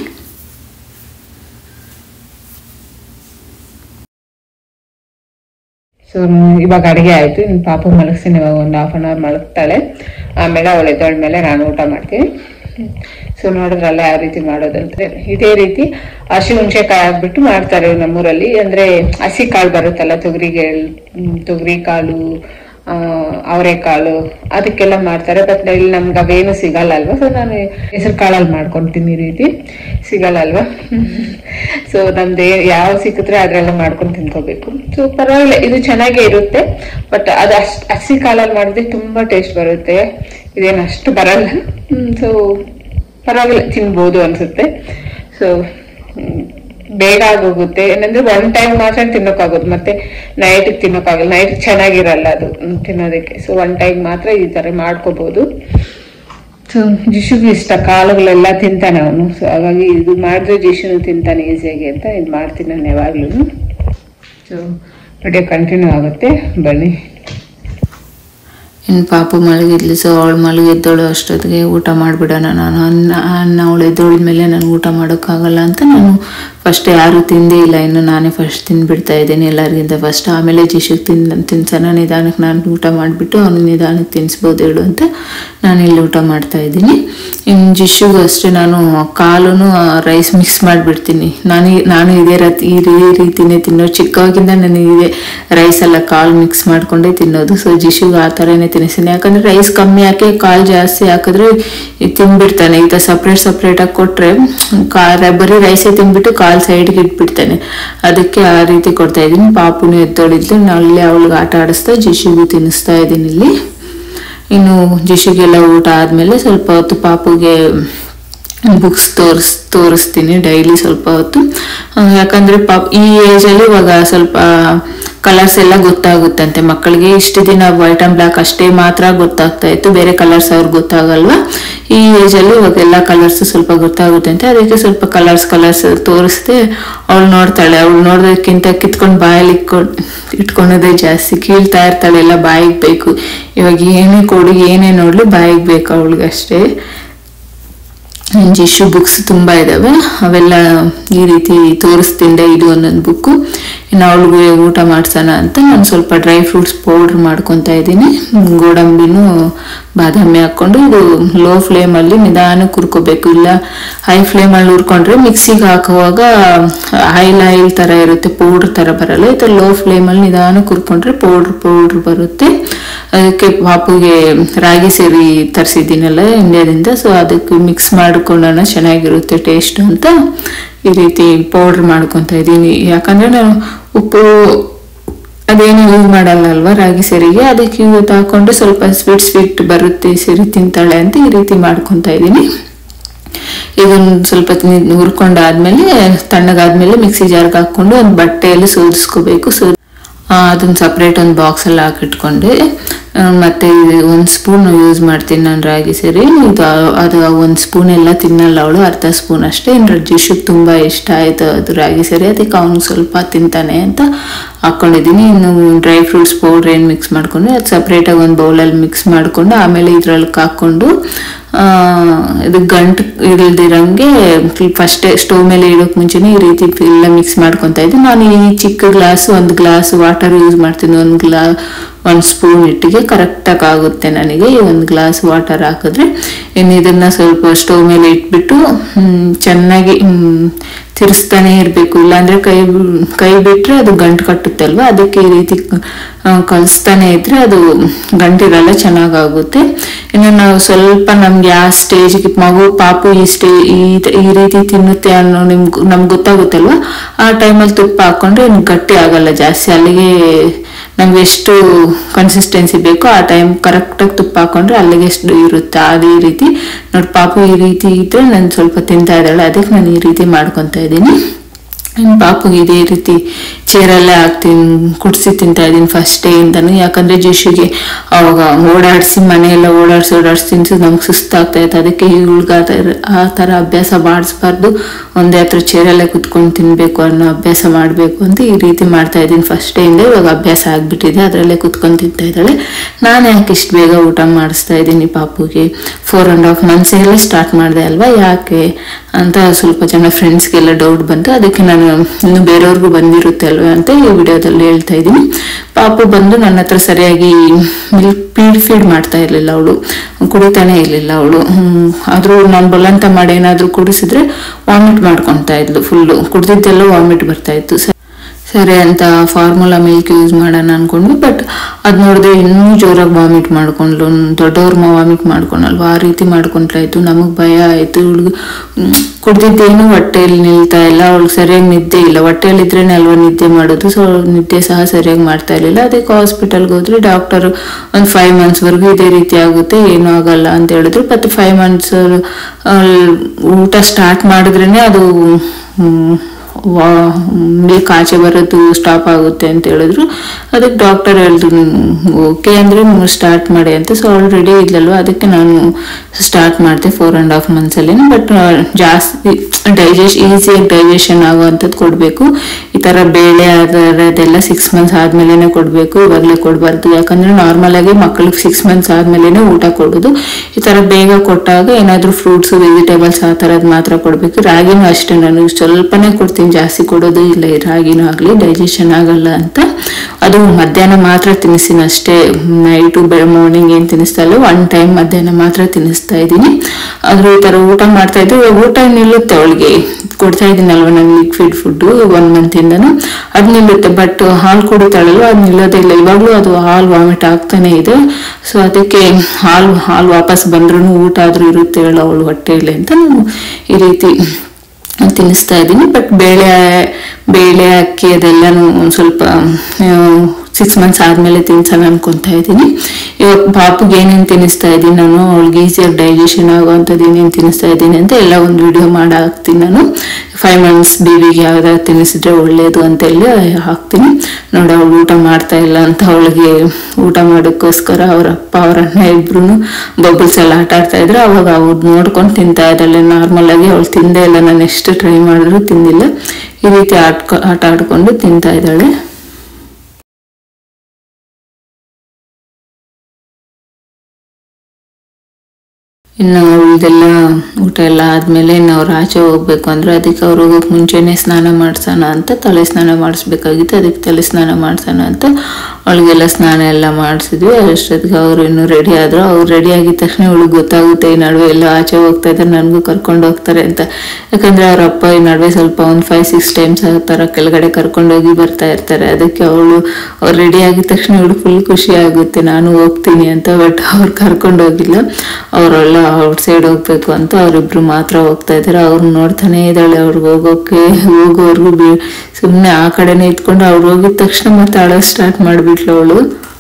ಸೊ ಇವಾಗ ಅಡಿಗೆ ಆಯ್ತು ಇನ್ನು ಪಾಪು ಮಲಗಿಸ್ತೀನಿ ಇವಾಗ ಒಂದು ಹಾಫ್ ಅನ್ ಅವರ್ ಮಲಗ್ತಾಳೆ ಆಮೇಲೆ ಅವಳು ಎದ್ದೊಳ್ಮೇಲೆ ನಾನು ಊಟ ಮಾಡ್ತೀನಿ ಸೊ ನೋಡಿದ್ರಲ್ಲ ಯಾವ ರೀತಿ ಮಾಡೋದಂದ್ರೆ ಇದೇ ರೀತಿ ಹಸಿ ಹುಣಸೆಕಾಯಿ ಹಾಕ್ಬಿಟ್ಟು ಮಾಡ್ತಾರೆ ನಮ್ಮೂರಲ್ಲಿ ಅಂದ್ರೆ ಹಸಿ ಕಾಳು ಬರುತ್ತಲ್ಲ ತೊಗರಿಗೆ ತೊಗರಿ ಕಾಳು ಆ, ಅವರೆಕಾಳು ಅದಕ್ಕೆಲ್ಲ ಮಾಡ್ತಾರೆ ಬಟ್ ಇಲ್ಲಿ ನಮ್ಗೆ ಅವೇನು ಸಿಗಲ್ಲ ಅಲ್ವಾ ಸೊ ನಾನು ಹೆಸರು ಕಾಳಲ್ಲಿ ಮಾಡ್ಕೊಂತೀನಿ ಈ ರೀತಿ ಸಿಗಲ್ಲ ಅಲ್ವಾ ಸೊ ನಮ್ದು ಏ- ಯಾವ ಸಿಕ್ಕಿದ್ರೆ ಅದ್ರೆಲ್ಲ ಮಾಡ್ಕೊಂಡು ತಿನ್ಕೋಬೇಕು ಸೊ ಪರವಾಗಿಲ್ಲ ಇದು ಚೆನ್ನಾಗೇ ಇರುತ್ತೆ ಬಟ್ ಅದು ಅಷ್ಟು ಹಸಿ ಕಾಳಲ್ಲಿ ಮಾಡಿದ್ರೆ ತುಂಬಾ ಟೇಸ್ಟ್ ಬರುತ್ತೆ ಇದೇನು ಅಷ್ಟು ಬರಲ್ಲ ಸೊ ಪರವಾಗಿಲ್ಲ ತಿನ್ಬೋದು ಅನ್ಸುತ್ತೆ ಸೊ ಬೇಗ ಆಗೋಗುತ್ತೆ ಏನಂದ್ರೆ ಒನ್ ಟೈಮ್ ಮಾತ್ರ ತಿನ್ನೋಕ್ಕಾಗೋದು ಮತ್ತೆ ನೈಟ್ ತಿನ್ನೋಕ್ಕಾಗಲ್ಲ ನೈಟ್ ಚೆನ್ನಾಗಿರಲ್ಲ ಅದು ಹ್ಮ್, ತಿನ್ನೋದಕ್ಕೆ ಸೊ ಒನ್ ಟೈಮ್ ಮಾತ್ರ ಈ ತರ ಮಾಡ್ಕೋಬಹುದು ಸೊ ಜಿಶುಗೂ ಇಷ್ಟ ಕಾಳುಗಳೆಲ್ಲ ತಿಂತಾನೆ ಅವನು ಸೊ ಹಾಗಾಗಿ ಇದು ಮಾಡಿದ್ರೆ ಜಿಶುನು ತಿಂತಾನೆ ಈಸಿಯಾಗಿ ಅಂತ ಇದು ಮಾಡ್ತೀನಿ ನಾನು ಯಾವಾಗ್ಲೂ ಸೊ ವಿಡಿಯೋ ಕಂಟಿನ್ಯೂ ಆಗುತ್ತೆ ಬನ್ನಿ ಇನ್ನು ಪಾಪು ಮಲಗಿದ್ಲಿ ಸೊ ಅವಳು ಮಲಗಿದ್ದವಳು ಅಷ್ಟೊತ್ತಿಗೆ ಊಟ ಮಾಡಿಬಿಡೋಣ ನಾನು ಅನ್ನ ಅನ್ನ ಅವಳು ಎದ್ದೋಳಿದ್ಮೇಲೆ ನಾನು ಊಟ ಮಾಡೋಕ್ಕಾಗಲ್ಲ ಅಂತ ನಾನು ಫಸ್ಟ್ ಯಾರು ತಿಂದೇ ಇಲ್ಲ ಇನ್ನು ನಾನೇ ಫಸ್ಟ್ ತಿಂದ್ಬಿಡ್ತಾ ಇದ್ದೀನಿ ಎಲ್ಲರಿಗಿಂತ ಫಸ್ಟ್ ಆಮೇಲೆ ಜಿಶುಗೆ ತಿನ್ ತಿನ್ಸೋಣ ನಿಧಾನಕ್ಕೆ ನಾನು ಊಟ ಮಾಡಿಬಿಟ್ಟು ಅವನು ನಿಧಾನಕ್ಕೆ ತಿನ್ಸ್ಬೋದು ಹೇಳು ಅಂತ ನಾನು ಇಲ್ಲಿ ಊಟ ಮಾಡ್ತಾ ಇದ್ದೀನಿ ಇನ್ನು ಜಿಶುಗೂ ಅಷ್ಟೇ ನಾನು ಕಾಲು ರೈಸ್ ಮಿಕ್ಸ್ ಮಾಡಿಬಿಡ್ತೀನಿ ನಾನು ನಾನು ಇದೇ ರಾತ್ ಈ ರೀ- ರೀತಿನೇ ತಿನ್ನೋದು ಚಿಕ್ಕವಾಗಿಂದ ನನಗೆ ಇದೇ ರೈಸ್ ಎಲ್ಲ ಕಾಳು ಮಿಕ್ಸ್ ಮಾಡ್ಕೊಂಡೇ ತಿನ್ನೋದು ಸೊ ಜಿಶುಗೆ ಆ ಥರನೇ ತಿನ್ನಿಸ್ತೀನಿ ಯಾಕಂದ್ರೆ ರೈಸ್ ಕಮ್ಮಿ ಹಾಕಿ ಕಾಳು ಜಾಸ್ತಿ ಹಾಕಿದ್ರೆ ಇದ್ ತಿನ್ಬಿಡ್ತಾನೆ ಈಗ ಸಪ್ರೇಟ್ ಸಪ್ರೇಟ್ ಆಗಿ ಕೊಟ್ರೆ ಕಾಳ ಬರೀ ರೈಸೇ ತಿನ್ಬಿಟ್ಟು ಕಾಳು ಸೈಡ್ಗೆ ಇಟ್ಬಿಡ್ತಾನೆ ಅದಕ್ಕೆ ಆ ರೀತಿ ಕೊಡ್ತಾ ಇದ್ದೀನಿ ಪಾಪುನು ಎದ್ದೋಳಿದ್ಲು ನಾನು ಅಲ್ಲೇ ಅವಳಿಗೆ ಆಟ ಆಡಿಸ್ತಾ ಜಿಶುಗೂ ತಿನ್ನಿಸ್ತಾ ಇದ್ದೀನಿ ಇಲ್ಲಿ ಇನ್ನು ಜಿಶುಗೆಲ್ಲ ಊಟ ಆದಮೇಲೆ ಸ್ವಲ್ಪ ಹೊತ್ತು ಪಾಪುಗೆ ಬುಕ್ಸ್ ತೋರಿಸ್ ತೋರಿಸ್ತೀನಿ ಡೈಲಿ ಸ್ವಲ್ಪ ಹೊತ್ತು ಆ, ಯಾಕಂದ್ರೆ ಪಾಪ ಈ ಏಜಲ್ಲಿ ಇವಾಗ ಸ್ವಲ್ಪ ಕಲರ್ಸ್ ಎಲ್ಲ ಗೊತ್ತಾಗುತ್ತಂತೆ ಮಕ್ಕಳಿಗೆ ಇಷ್ಟು ದಿನ ವೈಟ್ ಅಂಡ್ ಬ್ಲ್ಯಾಕ್ ಅಷ್ಟೇ ಮಾತ್ರ ಗೊತ್ತಾಗ್ತಾ ಇತ್ತು ಬೇರೆ ಕಲರ್ಸ್ ಅವ್ರಿಗೆ ಗೊತ್ತಾಗಲ್ವಾ ಈ ಏಜಲ್ಲಿ ಇವಾಗ ಎಲ್ಲ ಕಲರ್ಸ್ ಸ್ವಲ್ಪ ಗೊತ್ತಾಗುತ್ತೆ ಅಂತ ಅದಕ್ಕೆ ಸ್ವಲ್ಪ ಕಲರ್ಸ್ ಕಲರ್ಸ್ ತೋರಿಸ್ದೆ ಅವಳು ನೋಡ್ತಾಳೆ ಅವಳು ನೋಡೋದಕ್ಕಿಂತ ಕಿತ್ಕೊಂಡು ಬಾಯಲ್ಲಿ ಇಟ್ಕೊಂಡು ಇಟ್ಕೊಳೋದೇ ಜಾಸ್ತಿ ಕೀಳ್ತಾ ಇರ್ತಾಳೆ ಎಲ್ಲ ಬಾಯಿಗೆ ಬೇಕು ಇವಾಗ ಏನೇ ಕೊಡಿ ಏನೇ ನೋಡ್ಲಿ ಬಾಯಿಗೆ ಬೇಕು ಅವಳಿಗೆ ಅಷ್ಟೇ ಜಿಶು ಬುಕ್ಸ್ ತುಂಬ ಇದ್ದಾವೆ ಅವೆಲ್ಲ ಈ ರೀತಿ ತೋರಿಸ್ತೀನಿ ಡೈಲಿ ಒಂದೊಂದು ಬುಕ್ಕು ಇನ್ನು ಅವಳಿಗೆ ಊಟ ಮಾಡ್ಸೋಣ ಅಂತ ನಾನು ಸ್ವಲ್ಪ ಡ್ರೈ ಫ್ರೂಟ್ಸ್ ಪೌಡ್ರ್ ಮಾಡ್ಕೊತಾ ಇದ್ದೀನಿ ಗೋಡಂಬಿನೂ ಬಾದಾಮಿ ಹಾಕ್ಕೊಂಡು ಇದು ಲೋ ಫ್ಲೇಮಲ್ಲಿ ನಿಧಾನಕ್ಕೆ ಹುರ್ಕೋಬೇಕು ಇಲ್ಲ ಹೈ ಫ್ಲೇಮಲ್ಲಿ ಹುರ್ಕೊಂಡ್ರೆ ಮಿಕ್ಸಿಗೆ ಹಾಕುವಾಗ ಆಯಿಲ್ ಆಯಿಲ್ ಥರ ಇರುತ್ತೆ ಪೌಡ್ರ್ ಥರ ಬರಲ್ಲ ಈ ಥರ ಲೋ ಫ್ಲೇಮಲ್ಲಿ ನಿಧಾನಕ್ಕೆ ಹುರ್ಕೊಂಡ್ರೆ ಪೌಡ್ರ್ ಪೌಡ್ರ್ ಬರುತ್ತೆ ಅದಕ್ಕೆ ಪಾಪುಗೆ ರಾಗಿ ಸೇರಿ ತರಿಸಿದ್ದೀನಲ್ಲ ಇಂಡಿಯಾದಿಂದ ಸೊ ಅದಕ್ಕೆ ಮಿಕ್ಸ್ ಮಾಡ್ಕೊಳ್ಳೋಣ ಚೆನ್ನಾಗಿರುತ್ತೆ ಟೇಸ್ಟ್ ಅಂತ ಈ ರೀತಿ ಪೌಡ್ರ್ ಮಾಡ್ಕೊತಾ ಇದ್ದೀನಿ ಯಾಕಂದ್ರೆ ನಾನು ಉಪ್ಪು ಅದೇನು ಯೂಸ್ ಮಾಡಲ್ಲ ಅಲ್ವಾ ರಾಗಿ ಸರಿಗೆ ಅದಕ್ಕೆ ಇವತ್ತು ಹಾಕೊಂಡು ಸ್ವಲ್ಪ ಸ್ವೀಟ್ ಸ್ವೀಟ್ ಬರುತ್ತೆ ಸರಿ ತಿಂತಾಳೆ ಅಂತ ಈ ರೀತಿ ಮಾಡ್ಕೊತಾ ಇದ್ದೀನಿ ಇದನ್ನು ಸ್ವಲ್ಪ ನಿ- ಹುರ್ಕೊಂಡಾದ್ಮೇಲೆ ತಣ್ಣಗಾದ್ಮೇಲೆ ಮಿಕ್ಸಿ ಜಾರ್ಗೆ ಹಾಕೊಂಡು ಒಂದು ಬಟ್ಟೆಯಲ್ಲಿ ಸೋದಿಸ್ಕೋಬೇಕು ಸೋ ಅದನ್ನ ಸಪ್ರೇಟ್ ಒಂದು ಬಾಕ್ಸಲ್ಲಿ ಹಾಕಿಟ್ಕೊಂಡೆ ಆ, ಮತ್ತೆ ಒಂದು ಸ್ಪೂನ್ ಯೂಸ್ ಮಾಡ್ತೀನಿ ನಾನು ರಾಗಿ ಸೇರಿ ಇದು ಅದು ಒಂದು ಸ್ಪೂನ್ ಎಲ್ಲ ತಿನ್ನಲ್ಲ ಅವಳು ಅರ್ಧ ಸ್ಪೂನ್ ಅಷ್ಟೇ ಇನ್ನು ಜಿಶುಗೆ ತುಂಬ ಇಷ್ಟ ಆಯ್ತು ಅದು ರಾಗಿ ಸೇರಿ ಅದಕ್ಕೆ ಅವ್ನು ಸ್ವಲ್ಪ ತಿಂತಾನೆ ಅಂತ ಹಾಕ್ಕೊಂಡಿದ್ದೀನಿ ಇನ್ನು ಡ್ರೈ ಫ್ರೂಟ್ಸ್ ಪೌಡ್ರ್ ಏನು ಮಿಕ್ಸ್ ಮಾಡ್ಕೊಂಡು ಅದು ಸಪ್ರೇಟಾಗಿ ಒಂದು ಬೌಲಲ್ಲಿ ಮಿಕ್ಸ್ ಮಾಡಿಕೊಂಡು ಆಮೇಲೆ ಇದ್ರಲ್ಲಿ ಹಾಕ್ಕೊಂಡು ಆ, ಇದು ಗಂಟು ಇಲ್ದಿರಂಗೆ ಫಸ್ಟೇ ಸ್ಟವ್ ಮೇಲೆ ಇಡೋಕೆ ಮುಂಚೆನೇ ಈ ರೀತಿ ಎಲ್ಲ ಮಿಕ್ಸ್ ಮಾಡ್ಕೊತಾ ಇದ್ದೆ ನಾನು ಈ ಚಿಕ್ಕ ಗ್ಲಾಸ್ ಒಂದು ಗ್ಲಾಸ್ ವಾಟರ್ ಯೂಸ್ ಮಾಡ್ತೀನಿ ಒಂದು ಗ್ಲಾ ಒಂದು ಸ್ಪೂನ್ ಇಟ್ಟಿಗೆ ಕರೆಕ್ಟಾಗಿ ಆಗುತ್ತೆ ನನಗೆ ಈ ಒಂದು ಗ್ಲಾಸ್ ವಾಟರ್ ಹಾಕಿದ್ರೆ ಇನ್ನು ಇದನ್ನ ಸ್ವಲ್ಪ ಸ್ಟವ್ ಮೇಲೆ ಇಟ್ಬಿಟ್ಟು ಹ್ಮ್, ಚೆನ್ನಾಗಿ ಹ್ಮ್, ತಿರ್ಸ್ತಾನೆ ಇರಬೇಕು ಇಲ್ಲಾಂದ್ರೆ ಕೈ ಕೈ ಬಿಟ್ರೆ ಅದು ಗಂಟು ಕಟ್ಟುತ್ತೆ ಅಲ್ವಾ ಅದಕ್ಕೆ ಈ ರೀತಿ ಆ, ಕಲಿಸ್ತಾನೆ ಇದ್ರೆ ಅದು ಗಂಟಿರಲ್ಲ ಚೆನ್ನಾಗಾಗುತ್ತೆ ಇನ್ನು ನಾವು ಸ್ವಲ್ಪ ನಮ್ಗೆ ಯಾವ ಸ್ಟೇಜ್ಗೆ ಮಗು ಪಾಪು ಈ ಸ್ಟೇ ಈ ಈ ರೀತಿ ತಿನ್ನುತ್ತೆ ಅನ್ನೋ ನಿಮ್ಗೆ ನಮ್ಗೆ ಗೊತ್ತಾಗುತ್ತಲ್ವಾ ಆ ಟೈಮಲ್ಲಿ ತುಪ್ಪ ಹಾಕೊಂಡ್ರೆ ಇನ್ನು ಗಟ್ಟಿ ಆಗಲ್ಲ ಜಾಸ್ತಿ ಅಲ್ಲಿಗೆ ನಮ್ಗೆ ಎಷ್ಟು ಕನ್ಸಿಸ್ಟೆನ್ಸಿ ಬೇಕೋ ಆ ಟೈಮ್ ಕರೆಕ್ಟಾಗಿ ತುಪ್ಪ ಹಾಕೊಂಡ್ರೆ ಅಲ್ಲಿಗೆ ಎಷ್ಟು ಇರುತ್ತೆ ಅದೇ ರೀತಿ ನೋಡಿ ಪಾಪು ಈ ರೀತಿ ಇದ್ರೆ ನಾನು ಸ್ವಲ್ಪ ತಿಂತಾ ಇದ್ದಾಳೆ ಅದಕ್ಕೆ ನಾನು ಈ ರೀತಿ ಮಾಡ್ಕೊತಾ ಇದ್ದೀನಿ ಇನ್ನು ಪಾಪುಗೆ ಇದೇ ರೀತಿ ಚೇರಲ್ಲೇ ಹಾಕ್ತೀನಿ ಕುಡಿಸಿ ತಿಂತಾ ಇದ್ದೀನಿ ಫಸ್ಟ್ ಡೇಯಿಂದನು ಯಾಕಂದ್ರೆ ಜಿಶುಗೆ ಅವಾಗ ಓಡಾಡಿಸಿ ಮನೆಯೆಲ್ಲ ಓಡಾಡಿಸಿ ಓಡಾಡಿಸಿ ತಿನ್ಸಿ ನಮ್ಗೆ ಸುಸ್ತಾಗ್ತಾ ಇತ್ತು ಅದಕ್ಕೆ ಇವಳಿಗೆ ಆ ಥರ ಆ ಥರ ಅಭ್ಯಾಸ ಮಾಡಿಸ್ಬಾರ್ದು ಒಂದೇ ಹತ್ರ ಚೇರಲ್ಲೇ ಕುತ್ಕೊಂಡು ತಿನ್ನಬೇಕು ಅನ್ನೋ ಅಭ್ಯಾಸ ಮಾಡಬೇಕು ಅಂತ ಈ ರೀತಿ ಮಾಡ್ತಾ ಇದ್ದೀನಿ ಫಸ್ಟ್ ಡೇಯಿಂದ ಇವಾಗ ಅಭ್ಯಾಸ ಆಗಿಬಿಟ್ಟಿದೆ ಅದರಲ್ಲೇ ಕುತ್ಕೊಂಡು ತಿಂತಾ ಇದ್ದಾಳೆ ನಾನು ಯಾಕೆ ಇಷ್ಟು ಬೇಗ ಊಟ ಮಾಡಿಸ್ತಾ ಇದ್ದೀನಿ ಪಾಪುಗೆ ಫೋರ್ ಆ್ಯಂಡ್ ಹಾಫ್ ಮಂತ್ಸ್ ಎಲ್ಲ ಸ್ಟಾರ್ಟ್ ಮಾಡಿದೆ ಅಲ್ವಾ ಯಾಕೆ ಅಂತ ಸ್ವಲ್ಪ ಜನ ಫ್ರೆಂಡ್ಸ್ಗೆಲ್ಲ ಡೌಟ್ ಬಂತು ಅದಕ್ಕೆ ನಾನು ಇನ್ನು ಬೇರೆಯವ್ರಿಗೂ ಬಂದಿರುತ್ತೆ ಅಲ್ವಾ ಅಂತ ಈ ವಿಡಿಯೋದಲ್ಲಿ ಹೇಳ್ತಾ ಇದ್ದೀನಿ ಪಾಪು ಬಂದು ನನ್ನ ಹತ್ರ ಸರಿಯಾಗಿ ಮಿಲ್ಕ್ ಫೀಡ್ ಫೀಡ್ ಮಾಡ್ತಾ ಇರಲಿಲ್ಲ ಅವಳು ಕುಡಿತಾನೆ ಇರಲಿಲ್ಲ ಅವಳು ಆದರೂ ನಾನು ಬಲಂತ ಮಾಡಿ ಏನಾದರೂ ಕುಡಿಸಿದ್ರೆ ವಾಮಿಟ್ ಮಾಡ್ಕೊತಾ ಇದ್ಲು ಫುಲ್ಲು ಕುಡ್ದಿದ್ದೆಲ್ಲ ವಾಮಿಟ್ ಬರ್ತಾ ಇತ್ತು ಸ- ಸರಿ ಅಂತ ಫಾರ್ಮುಲಾ ಮಿಲ್ಕ್ ಯೂಸ್ ಮಾಡೋಣ ಅನ್ಕೊಂಡ್ವಿ ಬಟ್ ಅದು ನೋಡಿದ್ರೆ ಇನ್ನೂ ಜೋರಾಗಿ ವಾಮಿಟ್ ಮಾಡ್ಕೊಂಡ್ಲು ದೊಡ್ಡವ್ರ ವಾಮಿಟ್ ಮಾಡ್ಕೊಳಲ್ವ ಆ ರೀತಿ ಮಾಡ್ಕೊಂಡ್ಲಾ ಇತ್ತು ನಮಗೆ ಭಯ ಆಯಿತು ಇವಳಿಗೆ ಕುಡ್ದಿದ್ದೇನು ಹೊಟ್ಟೆಯಲ್ಲಿ ನಿಲ್ತಾ ಇಲ್ಲ ಅವಳಿಗೆ ಸರಿಯಾಗಿ ನಿದ್ದೆ ಇಲ್ಲ ಹೊಟ್ಟೆಯಲ್ಲಿ ಇದ್ರೇನೆ ಅಲ್ವಾ ನಿದ್ದೆ ಮಾಡೋದು ಸೊ ನಿದ್ದೆ ಸಹ ಸರಿಯಾಗಿ ಮಾಡ್ತಾ ಇರಲಿಲ್ಲ ಅದಕ್ಕೆ ಹಾಸ್ಪಿಟಲ್ಗೆ ಹೋದ್ರೆ ಡಾಕ್ಟರ್ ಒಂದು ಫೈವ್ ಮಂತ್ಸ್ವರೆಗೂ ಇದೇ ರೀತಿ ಆಗುತ್ತೆ ಏನೂ ಆಗಲ್ಲ ಅಂತ ಹೇಳಿದ್ರು ಮತ್ತು ಫೈವ್ ಮಂತ್ಸ್ ಊಟ ಸ್ಟಾರ್ಟ್ ಮಾಡಿದ್ರೇನೆ ಅದು ಹ್ಮ್, ಮಿಲ್ಕ್ ಆಚೆ ಬರೋದು ಸ್ಟಾಪ್ ಆಗುತ್ತೆ ಅಂತ ಹೇಳಿದ್ರು ಅದಕ್ಕೆ ಡಾಕ್ಟರ್ ಹೇಳಿದ್ರು ಓಕೆ ಅಂದರೆ ಸ್ಟಾರ್ಟ್ ಮಾಡಿ ಅಂತ ಸೊ ಆಲ್ರೆಡಿ ಇದ್ಲಲ್ವ ಅದಕ್ಕೆ ನಾನು ಸ್ಟಾರ್ಟ್ ಮಾಡಿದೆ ಫೋರ್ ಆ್ಯಂಡ್ ಹಾಫ್ ಮಂತ್ಸಲ್ಲಿ ಬಟ್ ಜಾಸ್ತಿ ಡೈಜೆಸ್ಟ್ ಈಸಿಯಾಗಿ ಡೈಜೆಷನ್ ಆಗುವಂಥದ್ದು ಕೊಡಬೇಕು ಈ ಥರ ಬೇಳೆ ಅದೆಲ್ಲ ಸಿಕ್ಸ್ ಮಂತ್ಸ್ ಆದಮೇಲೆ ಕೊಡಬೇಕು ಇವಾಗಲೇ ಕೊಡಬಾರ್ದು ಯಾಕಂದರೆ ನಾರ್ಮಲಾಗಿ ಮಕ್ಕಳಿಗೆ ಸಿಕ್ಸ್ ಮಂತ್ಸ್ ಆದಮೇಲೆ ಊಟ ಕೊಡೋದು ಈ ಥರ ಬೇಗ ಕೊಟ್ಟಾಗ ಏನಾದರೂ ಫ್ರೂಟ್ಸ್ ವೆಜಿಟೇಬಲ್ಸ್ ಆ ಥರದ್ದು ಮಾತ್ರ ಕೊಡಬೇಕು ರಾಗಿನೂ ಅಷ್ಟೇ ನಾನು ಸ್ವಲ್ಪನೇ ಕೊಡ್ತೀನಿ ಜಾಸ್ತಿ ಕೊಡೋದು ಇಲ್ಲ ಈ ರಾಗಿನೂ ಆಗಲಿ ಡೈಜೆಷನ್ ಆಗಲ್ಲ ಅಂತ ಅದು ಮಧ್ಯಾಹ್ನ ಮಾತ್ರ ತಿನ್ನಿಸ್ತೀನಿ ಅಷ್ಟೇ ನೈಟು ಬೆ ಮಾರ್ನಿಂಗ್ ಏನು ತಿನ್ನಿಸ್ತಾ ಇಲ್ಲ ಒನ್ ಟೈಮ್ ಮಧ್ಯಾಹ್ನ ಮಾತ್ರ ತಿನ್ನಿಸ್ತಾ ಇದ್ದೀನಿ ಆದರೂ ಈ ಥರ ಊಟ ಮಾಡ್ತಾ ಇದ್ದೆ ಇವಾಗ ಊಟ ನಿಲ್ಲುತ್ತೆ ಅವಳಿಗೆ ಕೊಡ್ತಾ ಇದ್ದೀನಲ್ವ ನಾನು ಲಿಕ್ವಿಡ್ ಫುಡ್ಡು ಒನ್ ಮಂತಿಂದನು ಅದು ನಿಲ್ಲುತ್ತೆ ಬಟ್ ಹಾಲು ಕುಡಿತಾಳಲ್ವ ಅದು ನಿಲ್ಲೋದೇ ಇಲ್ಲ ಇವಾಗಲೂ ಅದು ಹಾಲು ವಾಮಿಟ್ ಆಗ್ತಾನೆ ಇದೆ ಸೊ ಅದಕ್ಕೆ ಹಾಲು ಹಾಲು ವಾಪಸ್ ಬಂದ್ರೂ ಊಟ ಆದರೂ ಇರುತ್ತೆ ಹೇಳು ಅವಳು ಹೊಟ್ಟೆಯಲ್ಲಿ ಅಂತ ನಾನು ಈ ರೀತಿ ತಿನ್ನಿಸ್ತಾ ಇದ್ದೀನಿ ಬಟ್ ಬೇಳೆ ಬೇಳೆ ಅಕ್ಕಿ ಅದೆಲ್ಲನೂ ಒಂದು ಸ್ವಲ್ಪ ಸಿಕ್ಸ್ ಮಂತ್ಸ್ ಆದಮೇಲೆ ತಿನ್ಸೋಣ ಅನ್ಕೊಂತಾ ಇದ್ದೀನಿ ಇವಾಗ ಪಾಪುಗೆ ಏನೇನು ತಿನ್ನಿಸ್ತಾ ಇದ್ದೀನಿ ನಾನು ಅವಳಿಗೆ ಈಸಿಯಾಗಿ ಡೈಜೆಷನ್ ಆಗುವಂಥದ್ದು ಏನೇನು ತಿನ್ನಿಸ್ತಾ ಇದ್ದೀನಿ ಅಂತ ಎಲ್ಲ ಒಂದು ವಿಡಿಯೋ ಮಾಡಿ ಹಾಕ್ತೀನಿ ನಾನು ಫೈವ್ ಮಂತ್ಸ್ ಬೇಬಿಗೆ ಯಾವ್ದಾದ್ರು ತಿನ್ನಿಸಿದ್ರೆ ಒಳ್ಳೇದು ಅಂತ ಹೇಳಿ ಹಾಕ್ತೀನಿ ನೋಡಿ ಅವಳು ಊಟ ಮಾಡ್ತಾ ಇಲ್ಲ ಅಂತ ಅವಳಿಗೆ ಊಟ ಮಾಡೋಕ್ಕೋಸ್ಕರ ಅವ್ರ ಅಪ್ಪ ಅವ್ರ ಅಣ್ಣ ಇಬ್ರು ಬಬಲ್ಸ್ ಎಲ್ಲ ಆಟ ಆಡ್ತಾ ಇದ್ರು ಅವಾಗ ಅವ್ರು ನೋಡ್ಕೊಂಡು ತಿಂತಾ ಇದ್ದಾಳೆ ನಾರ್ಮಲ್ ಆಗಿ ಅವಳು ತಿಂದೇ ಇಲ್ಲ ನಾನು ಎಷ್ಟು ಟ್ರೈ ಮಾಡಿದ್ರು ತಿಂದಿಲ್ಲ ಈ ರೀತಿ ಆಡ್ಕೊ ಆಟ ಆಡ್ಕೊಂಡು ತಿಂತಾ ಇದ್ದಾಳೆ ಇನ್ನು ಅವಳದೆಲ್ಲ ಊಟ ಎಲ್ಲ ಆದಮೇಲೆ ಇನ್ನು ಅವ್ರು ಆಚೆ ಹೋಗ್ಬೇಕು ಅಂದ್ರೆ ಅದಕ್ಕೆ ಅವ್ರು ಹೋಗೋಕೆ ಮುಂಚೆನೇ ಸ್ನಾನ ಮಾಡ್ಸೋಣ ಅಂತ ತಲೆ ಸ್ನಾನ ಮಾಡಿಸ್ಬೇಕಾಗಿತ್ತು ಅದಕ್ಕೆ ತಲೆ ಸ್ನಾನ ಮಾಡ್ಸೋಣ ಅಂತ ಅವಳಿಗೆಲ್ಲ ಸ್ನಾನ ಎಲ್ಲ ಮಾಡಿಸಿದ್ವಿ ಅಷ್ಟೊತ್ತಿಗೆ ಅವರು ಇನ್ನೂ ರೆಡಿ ಆದರು ಅವ್ರು ರೆಡಿ ಆಗಿದ ತಕ್ಷಣ ಅವಳಿಗೆ ಗೊತ್ತಾಗುತ್ತೆ ಈ ನಡುವೆ ಎಲ್ಲ ಆಚೆ ಹೋಗ್ತಾ ಇದ್ದಾರೆ ನನಗೂ ಕರ್ಕೊಂಡು ಹೋಗ್ತಾರೆ ಅಂತ ಯಾಕಂದರೆ ಅವ್ರ ಅಪ್ಪ ಈ ನಡುವೆ ಸ್ವಲ್ಪ ಒಂದು ಫೈವ್ ಸಿಕ್ಸ್ ಟೈಮ್ಸ್ ಆ ಥರ ಕೆಳಗಡೆ ಕರ್ಕೊಂಡೋಗಿ ಬರ್ತಾ ಇರ್ತಾರೆ ಅದಕ್ಕೆ ಅವಳು ಅವ್ರು ರೆಡಿ ಆಗಿದ ತಕ್ಷಣ ಇವಳು ಫುಲ್ ಖುಷಿ ಆಗುತ್ತೆ ನಾನು ಹೋಗ್ತೀನಿ ಅಂತ ಬಟ್ ಅವ್ರು ಕರ್ಕೊಂಡು ಹೋಗಿಲ್ಲ ಅವರೆಲ್ಲ ಔಟ್ ಸೈಡ್ ಹೋಗ್ಬೇಕು ಅಂತ ಅವರಿಬ್ರು ಮಾತ್ರ ಹೋಗ್ತಾ ಇದ್ದಾರೆ ಅವ್ರು ನೋಡ್ತಾನೆ ಇದ್ದಾಳೆ ಅವ್ರಿಗೆ ಹೋಗೋಕೆ ಹೋಗೋವರೆಗೂ ಬಿ ಸುಮ್ಮನೆ ಆ ಕಡೆನೇ ಇಟ್ಕೊಂಡು ಅವ್ರು ಹೋಗಿದ ತಕ್ಷಣ ಮತ್ತೆ ಅಳೋಕೆ ಸ್ಟಾರ್ಟ್ ಮಾಡಿಬಿಟ್ಲು ಅವಳು